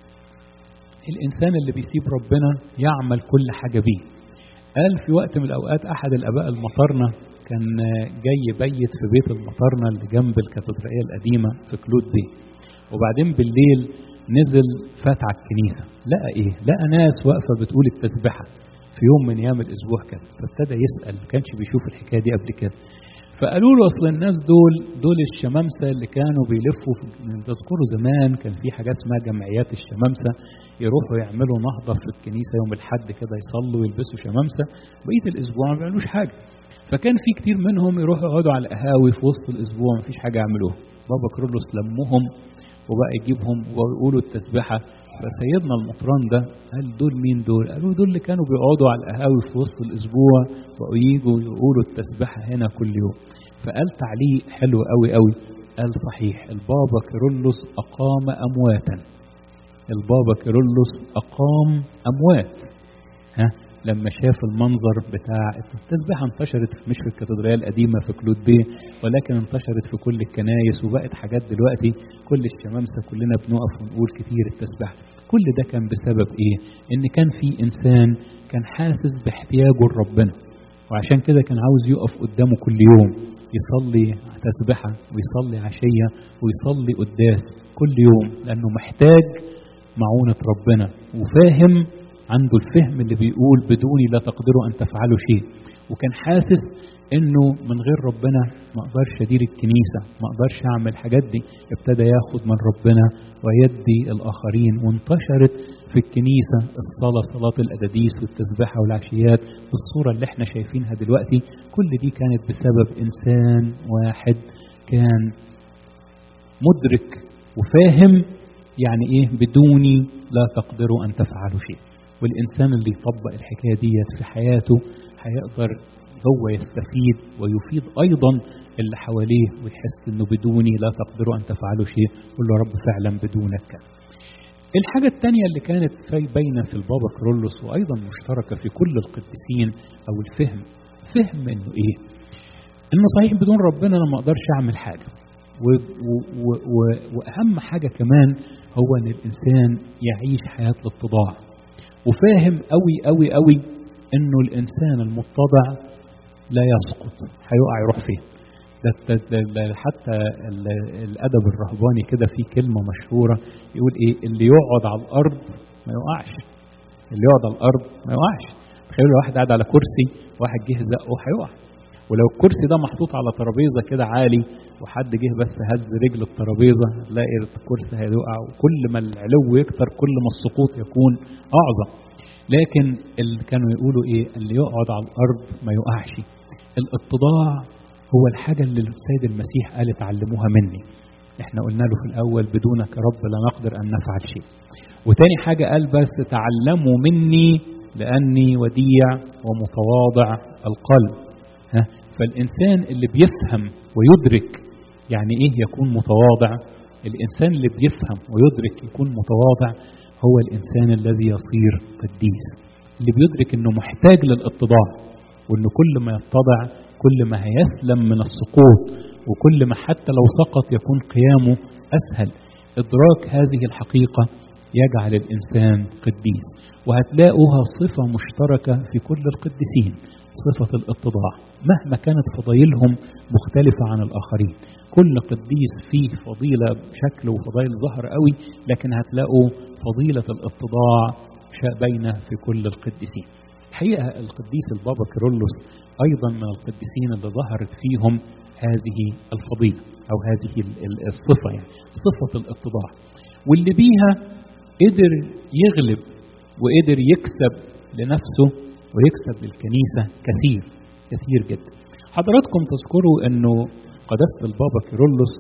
الإنسان اللي بيسيب ربنا يعمل كل حاجة بيه قال في وقت من الأوقات أحد الآباء المطرنة كان جاي يبيت في بيت المطرنة اللي جنب الكاتدرائية القديمة في كلود بيه وبعدين بالليل نزل فات على الكنيسة لقى إيه؟ لقى ناس واقفة بتقول التسبحة في يوم من أيام الأسبوع كده فابتدى يسأل ما كانش بيشوف الحكاية دي قبل كده فقالوا له اصل الناس دول دول الشمامسه اللي كانوا بيلفوا في تذكروا زمان كان في حاجات اسمها جمعيات الشمامسه يروحوا يعملوا نهضه في الكنيسه يوم الاحد كده يصلوا ويلبسوا شمامسه بقيه الاسبوع ما بيعملوش حاجه فكان في كتير منهم يروحوا يقعدوا على القهاوي في وسط الاسبوع ما فيش حاجه يعملوها بابا كرولوس لمهم وبقى يجيبهم ويقولوا التسبحه فسيدنا المطران ده قال دول مين دول؟ قالوا دول اللي كانوا بيقعدوا على القهاوي في وسط الاسبوع ويجوا يقولوا التسبحه هنا كل يوم. فقال تعليق حلو قوي قوي قال صحيح البابا كيرلس اقام امواتا. البابا كيرلس اقام اموات. ها لما شاف المنظر بتاع التسبيحة انتشرت مش في الكاتدرائية القديمة في كلود بيه ولكن انتشرت في كل الكنايس وبقت حاجات دلوقتي كل الشمامسة كلنا بنقف ونقول كتير التسبيحة كل ده كان بسبب ايه؟ ان كان في انسان كان حاسس باحتياجه لربنا وعشان كده كان عاوز يقف قدامه كل يوم يصلي تسبحة ويصلي عشية ويصلي قداس كل يوم لأنه محتاج معونة ربنا وفاهم عنده الفهم اللي بيقول بدوني لا تقدروا ان تفعلوا شيء وكان حاسس انه من غير ربنا ما اقدرش ادير الكنيسه ما اقدرش اعمل الحاجات دي ابتدى ياخد من ربنا ويدي الاخرين وانتشرت في الكنيسه الصلاه صلاه الاداديس والتسبيحه والعشيات بالصوره اللي احنا شايفينها دلوقتي كل دي كانت بسبب انسان واحد كان مدرك وفاهم يعني ايه بدوني لا تقدروا ان تفعلوا شيء والإنسان اللي يطبق الحكاية ديت في حياته هيقدر هو يستفيد ويفيد أيضا اللي حواليه ويحس إنه بدوني لا تقدروا أن تفعلوا شيء يقول له رب فعلا بدونك الحاجة الثانية اللي كانت في باينة في البابا كرولوس وأيضا مشتركة في كل القديسين أو الفهم فهم إنه إيه؟ إنه صحيح بدون ربنا أنا ما أقدرش أعمل حاجة و و و و وأهم حاجة كمان هو إن الإنسان يعيش حياة الاتضاع وفاهم قوي قوي قوي انه الانسان المتضع لا يسقط هيقع يروح فين ده, ده, ده, ده حتى الادب الرهباني كده في كلمه مشهوره يقول ايه اللي يقعد على الارض ما يقعش اللي يقعد على الارض ما يقعش تخيلوا واحد قاعد على كرسي واحد جه زقه هيقع ولو الكرسي ده محطوط على ترابيزه كده عالي وحد جه بس هز رجل الترابيزه تلاقي الكرسي هيقع وكل ما العلو يكتر كل ما السقوط يكون اعظم لكن اللي كانوا يقولوا ايه اللي يقعد على الارض ما يقعش الاتضاع هو الحاجه اللي السيد المسيح قال اتعلموها مني احنا قلنا له في الاول بدونك يا رب لا نقدر ان نفعل شيء وتاني حاجه قال بس تعلموا مني لاني وديع ومتواضع القلب ها فالإنسان اللي بيفهم ويدرك يعني إيه يكون متواضع الإنسان اللي بيفهم ويدرك يكون متواضع هو الإنسان الذي يصير قديس اللي بيدرك إنه محتاج للاتضاع وإنه كل ما يتضع كل ما هيسلم من السقوط وكل ما حتى لو سقط يكون قيامه أسهل إدراك هذه الحقيقة يجعل الإنسان قديس وهتلاقوها صفة مشتركة في كل القديسين صفة الاتضاع مهما كانت فضائلهم مختلفة عن الآخرين كل قديس فيه فضيلة بشكل وفضائل ظهر قوي لكن هتلاقوا فضيلة الاتضاع باينة في كل القديسين الحقيقة القديس البابا كيرلس أيضا من القديسين اللي ظهرت فيهم هذه الفضيلة أو هذه الصفة يعني صفة الاتضاع واللي بيها قدر يغلب وقدر يكسب لنفسه ويكسب للكنيسة كثير كثير جدا حضراتكم تذكروا أنه قداسة البابا كيرلس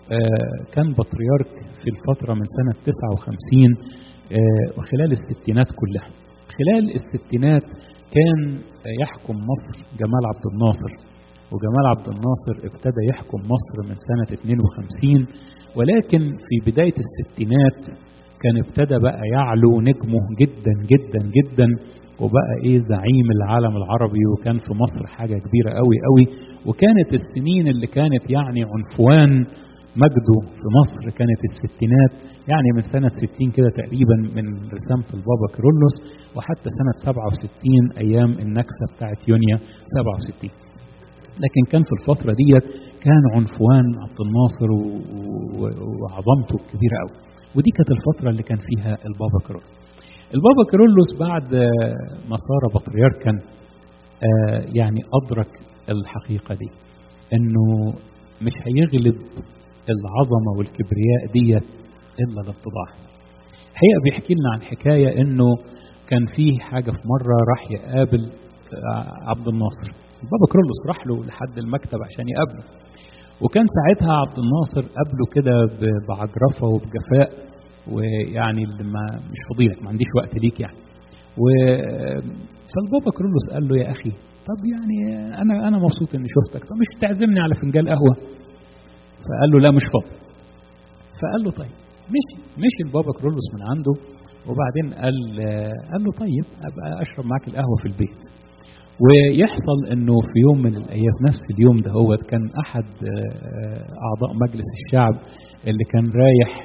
كان بطريرك في الفترة من سنة 59 وخلال الستينات كلها خلال الستينات كان يحكم مصر جمال عبد الناصر وجمال عبد الناصر ابتدى يحكم مصر من سنة 52 ولكن في بداية الستينات كان ابتدى بقى يعلو نجمه جدا جدا جدا وبقى ايه زعيم العالم العربي وكان في مصر حاجة كبيرة قوي قوي وكانت السنين اللي كانت يعني عنفوان مجده في مصر كانت الستينات يعني من سنة 60 كده تقريبا من رسامة البابا كيرلس وحتى سنة 67 أيام النكسة بتاعت يونيو 67 لكن كان في الفترة ديت كان عنفوان عبد الناصر وعظمته كبيرة قوي ودي كانت الفترة اللي كان فيها البابا كيرلس البابا كيرلس بعد ما صار بطريركا يعني أدرك الحقيقة دي إنه مش هيغلب العظمة والكبرياء ديت إلا الاتضاع الحقيقة بيحكي لنا عن حكاية إنه كان فيه حاجة في مرة راح يقابل عبد الناصر البابا كرولوس راح له لحد المكتب عشان يقابله وكان ساعتها عبد الناصر قابله كده بعجرفة وبجفاء ويعني اللي ما مش فضيلك ما عنديش وقت ليك يعني و فالبابا كرولوس قال له يا اخي طب يعني انا انا مبسوط اني شفتك طب مش تعزمني على فنجان قهوه فقال له لا مش فاضي فقال له طيب مشي مشي البابا كرولوس من عنده وبعدين قال قال له طيب ابقى اشرب معاك القهوه في البيت ويحصل انه في يوم من الايام في نفس اليوم ده هو كان احد اعضاء مجلس الشعب اللي كان رايح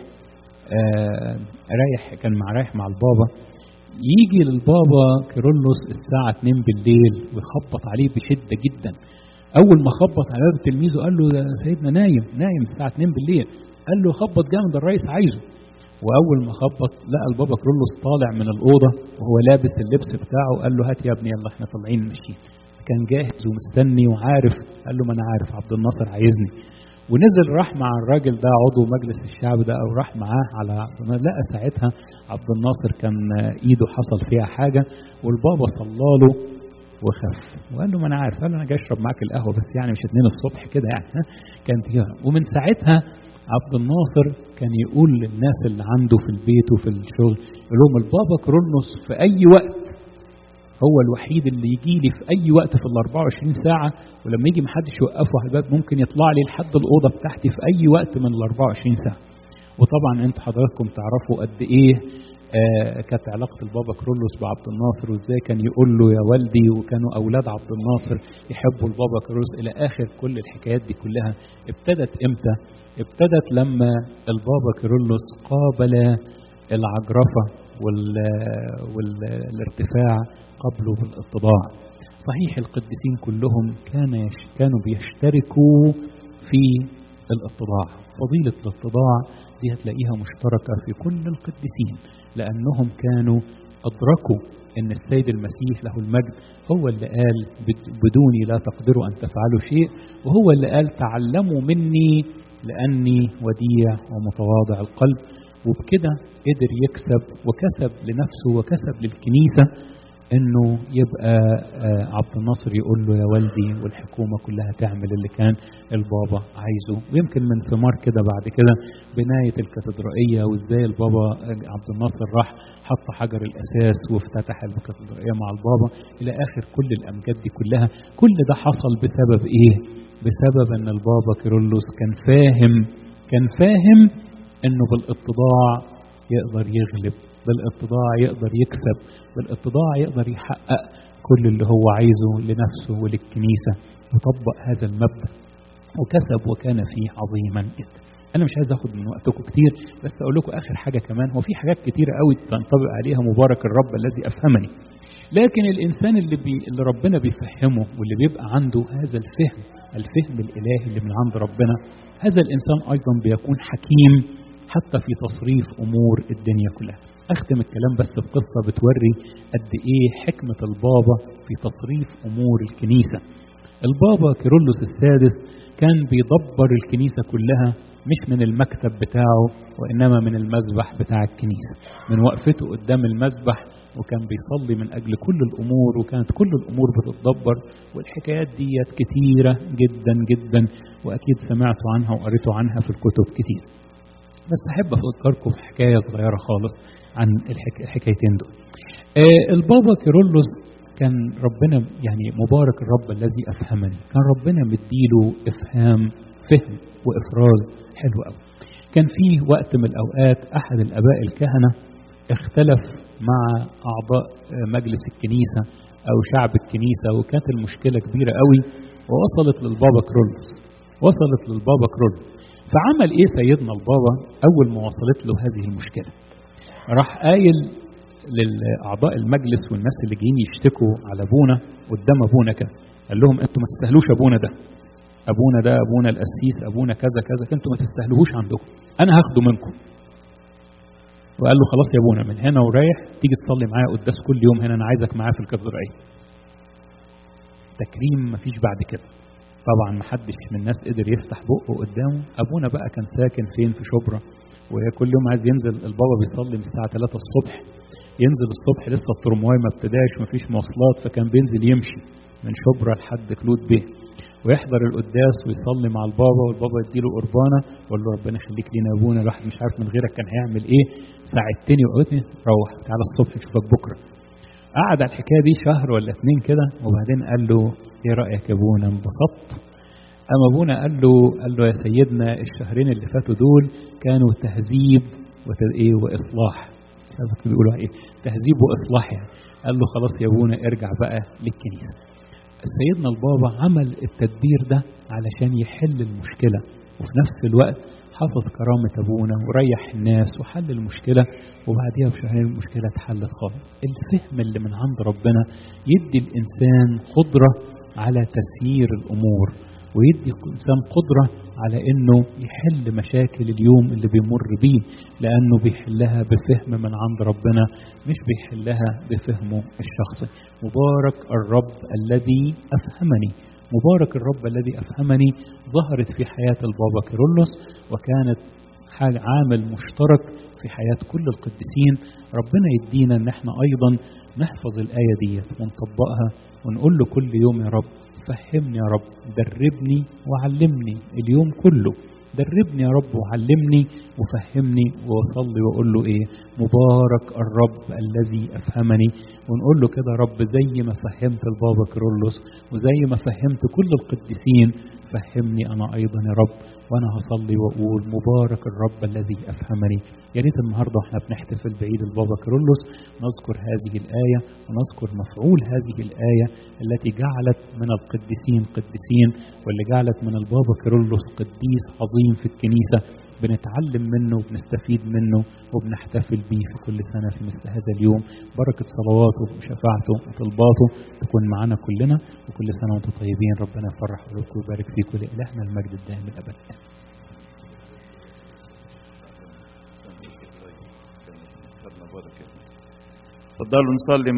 رايح كان مع رايح مع البابا يجي للبابا كيرلس الساعة 2 بالليل ويخبط عليه بشدة جدا أول ما خبط على باب تلميذه قال له ده سيدنا نايم نايم الساعة 2 بالليل قال له خبط جامد الرئيس عايزه وأول ما خبط لقى البابا كيرلس طالع من الأوضة وهو لابس اللبس بتاعه قال له هات يا ابني يلا احنا طالعين ماشيين كان جاهز ومستني وعارف قال له ما أنا عارف عبد الناصر عايزني ونزل راح مع الراجل ده عضو مجلس الشعب ده او راح معاه على لقى ساعتها عبد الناصر كان ايده حصل فيها حاجه والبابا صلى له وخف وقال له ما انا عارف قال له انا جاي اشرب معاك القهوه بس يعني مش اتنين الصبح كده يعني ها كانت كده ومن ساعتها عبد الناصر كان يقول للناس اللي عنده في البيت وفي الشغل يقول لهم البابا كرولوس في اي وقت هو الوحيد اللي يجي لي في اي وقت في ال 24 ساعه ولما يجي محدش يوقفه على الباب ممكن يطلع لي لحد الاوضه بتاعتي في اي وقت من ال 24 ساعه وطبعا انتوا حضراتكم تعرفوا قد ايه آه كانت علاقه البابا كرولوس بعبد الناصر وازاي كان يقول له يا والدي وكانوا اولاد عبد الناصر يحبوا البابا كرولوس الى اخر كل الحكايات دي كلها ابتدت امتى؟ ابتدت لما البابا كيرلس قابل العجرفه وال والارتفاع قبله بالاتضاع صحيح القديسين كلهم كان كانوا بيشتركوا في الاتضاع فضيلة الاتضاع دي هتلاقيها مشتركة في كل القديسين لأنهم كانوا أدركوا أن السيد المسيح له المجد هو اللي قال بدوني لا تقدروا أن تفعلوا شيء وهو اللي قال تعلموا مني لأني وديع ومتواضع القلب وبكده قدر يكسب وكسب لنفسه وكسب للكنيسة انه يبقى عبد الناصر يقول له يا والدي والحكومة كلها تعمل اللي كان البابا عايزه ويمكن من ثمار كده بعد كده بناية الكاتدرائية وازاي البابا عبد الناصر راح حط حجر الاساس وافتتح الكاتدرائية مع البابا الى اخر كل الامجاد دي كلها كل ده حصل بسبب ايه بسبب ان البابا كيرلس كان فاهم كان فاهم انه بالاتضاع يقدر يغلب بالاتضاع يقدر يكسب بالاتضاع يقدر يحقق كل اللي هو عايزه لنفسه وللكنيسة وطبق هذا المبدأ وكسب وكان فيه عظيما جدا انا مش عايز اخد من وقتكم كتير بس اقول لكم اخر حاجه كمان هو في حاجات كتيره قوي تنطبق عليها مبارك الرب الذي افهمني لكن الانسان اللي بي اللي ربنا بيفهمه واللي بيبقى عنده هذا الفهم الفهم الالهي اللي من عند ربنا هذا الانسان ايضا بيكون حكيم حتى في تصريف امور الدنيا كلها اختم الكلام بس بقصه بتوري قد ايه حكمه البابا في تصريف امور الكنيسه البابا كيرلس السادس كان بيدبر الكنيسة كلها مش من المكتب بتاعه وإنما من المذبح بتاع الكنيسة من وقفته قدام المذبح وكان بيصلي من أجل كل الأمور وكانت كل الأمور بتتدبر والحكايات ديت كتيرة جدا جدا وأكيد سمعتوا عنها وقريتوا عنها في الكتب كتير بس أحب أفكركم في حكاية صغيرة خالص عن الحك... الحكايتين دول آه البابا كيرلس كان ربنا يعني مبارك الرب الذي أفهمني كان ربنا مديله إفهام فهم وإفراز حلو قوي كان في وقت من الأوقات أحد الآباء الكهنة اختلف مع أعضاء مجلس الكنيسة أو شعب الكنيسة وكانت المشكلة كبيرة قوي ووصلت للبابا كرولوس وصلت للبابا كرولوس فعمل إيه سيدنا البابا أول ما وصلت له هذه المشكلة راح قايل لأعضاء المجلس والناس اللي جايين يشتكوا على أبونا قدام أبونا كده قال لهم أنتوا ما تستاهلوش أبونا ده أبونا ده أبونا القسيس أبونا كذا كذا أنتوا ما تستاهلوهوش عندكم أنا هاخده منكم وقال له خلاص يا ابونا من هنا ورايح تيجي تصلي معايا قداس كل يوم هنا انا عايزك معايا في الكاتدرائيه. تكريم مفيش بعد كده. طبعا محدش من الناس قدر يفتح بقه قدامه، ابونا بقى كان ساكن فين في شبرا وكل يوم عايز ينزل البابا بيصلي من الساعه 3 الصبح ينزل الصبح لسه الترمواي ما ابتداش مفيش مواصلات فكان بينزل يمشي من شبرا لحد كلود بيه ويحضر القداس ويصلي مع البابا والبابا يديله قربانه ويقول له ربنا يخليك لينا يا ابونا الواحد مش عارف من غيرك كان هيعمل ايه ساعدتني وقلتني روح تعالى الصبح نشوفك بكره قعد على الحكايه دي شهر ولا اتنين كده وبعدين قال له ايه رايك يا ابونا انبسطت اما ابونا قال له قال له يا سيدنا الشهرين اللي فاتوا دول كانوا تهذيب ايه واصلاح مش عارف بيقولوا ايه تهذيب واصلاح يعني قال له خلاص يا ابونا ارجع بقى للكنيسه سيدنا البابا عمل التدبير ده علشان يحل المشكلة وفي نفس الوقت حافظ كرامة أبونا وريح الناس وحل المشكلة وبعديها بشهرين المشكلة اتحلت خالص الفهم اللي من عند ربنا يدي الإنسان قدرة على تسيير الأمور ويدي الإنسان قدرة على إنه يحل مشاكل اليوم اللي بيمر بيه لأنه بيحلها بفهم من عند ربنا مش بيحلها بفهمه الشخصي مبارك الرب الذي أفهمني مبارك الرب الذي أفهمني ظهرت في حياة البابا كيرلس وكانت حاجة عامل مشترك في حياة كل القديسين ربنا يدينا ان احنا ايضا نحفظ الآية ديت ونطبقها ونقول له كل يوم يا رب فهمني يا رب دربني وعلمني اليوم كله دربني يا رب وعلمني وفهمني واصلي واقول له ايه مبارك الرب الذي افهمني ونقول له كده يا رب زي ما فهمت البابا كيرلس وزي ما فهمت كل القديسين فهمني انا ايضا يا رب وانا هصلي واقول مبارك الرب الذي افهمني يا ريت النهارده واحنا بنحتفل بعيد البابا كيرلس نذكر هذه الايه ونذكر مفعول هذه الايه التي جعلت من القديسين قديسين واللي جعلت من البابا كيرلس قديس عظيم في الكنيسه بنتعلم منه وبنستفيد منه وبنحتفل به في كل سنه في مثل هذا اليوم بركه صلواته وشفاعته وطلباته تكون معنا كلنا وكل سنه وانتم طيبين ربنا يفرح قلوبكم ويبارك فيكم لالهنا المجد الدائم الابد تفضلوا نصلي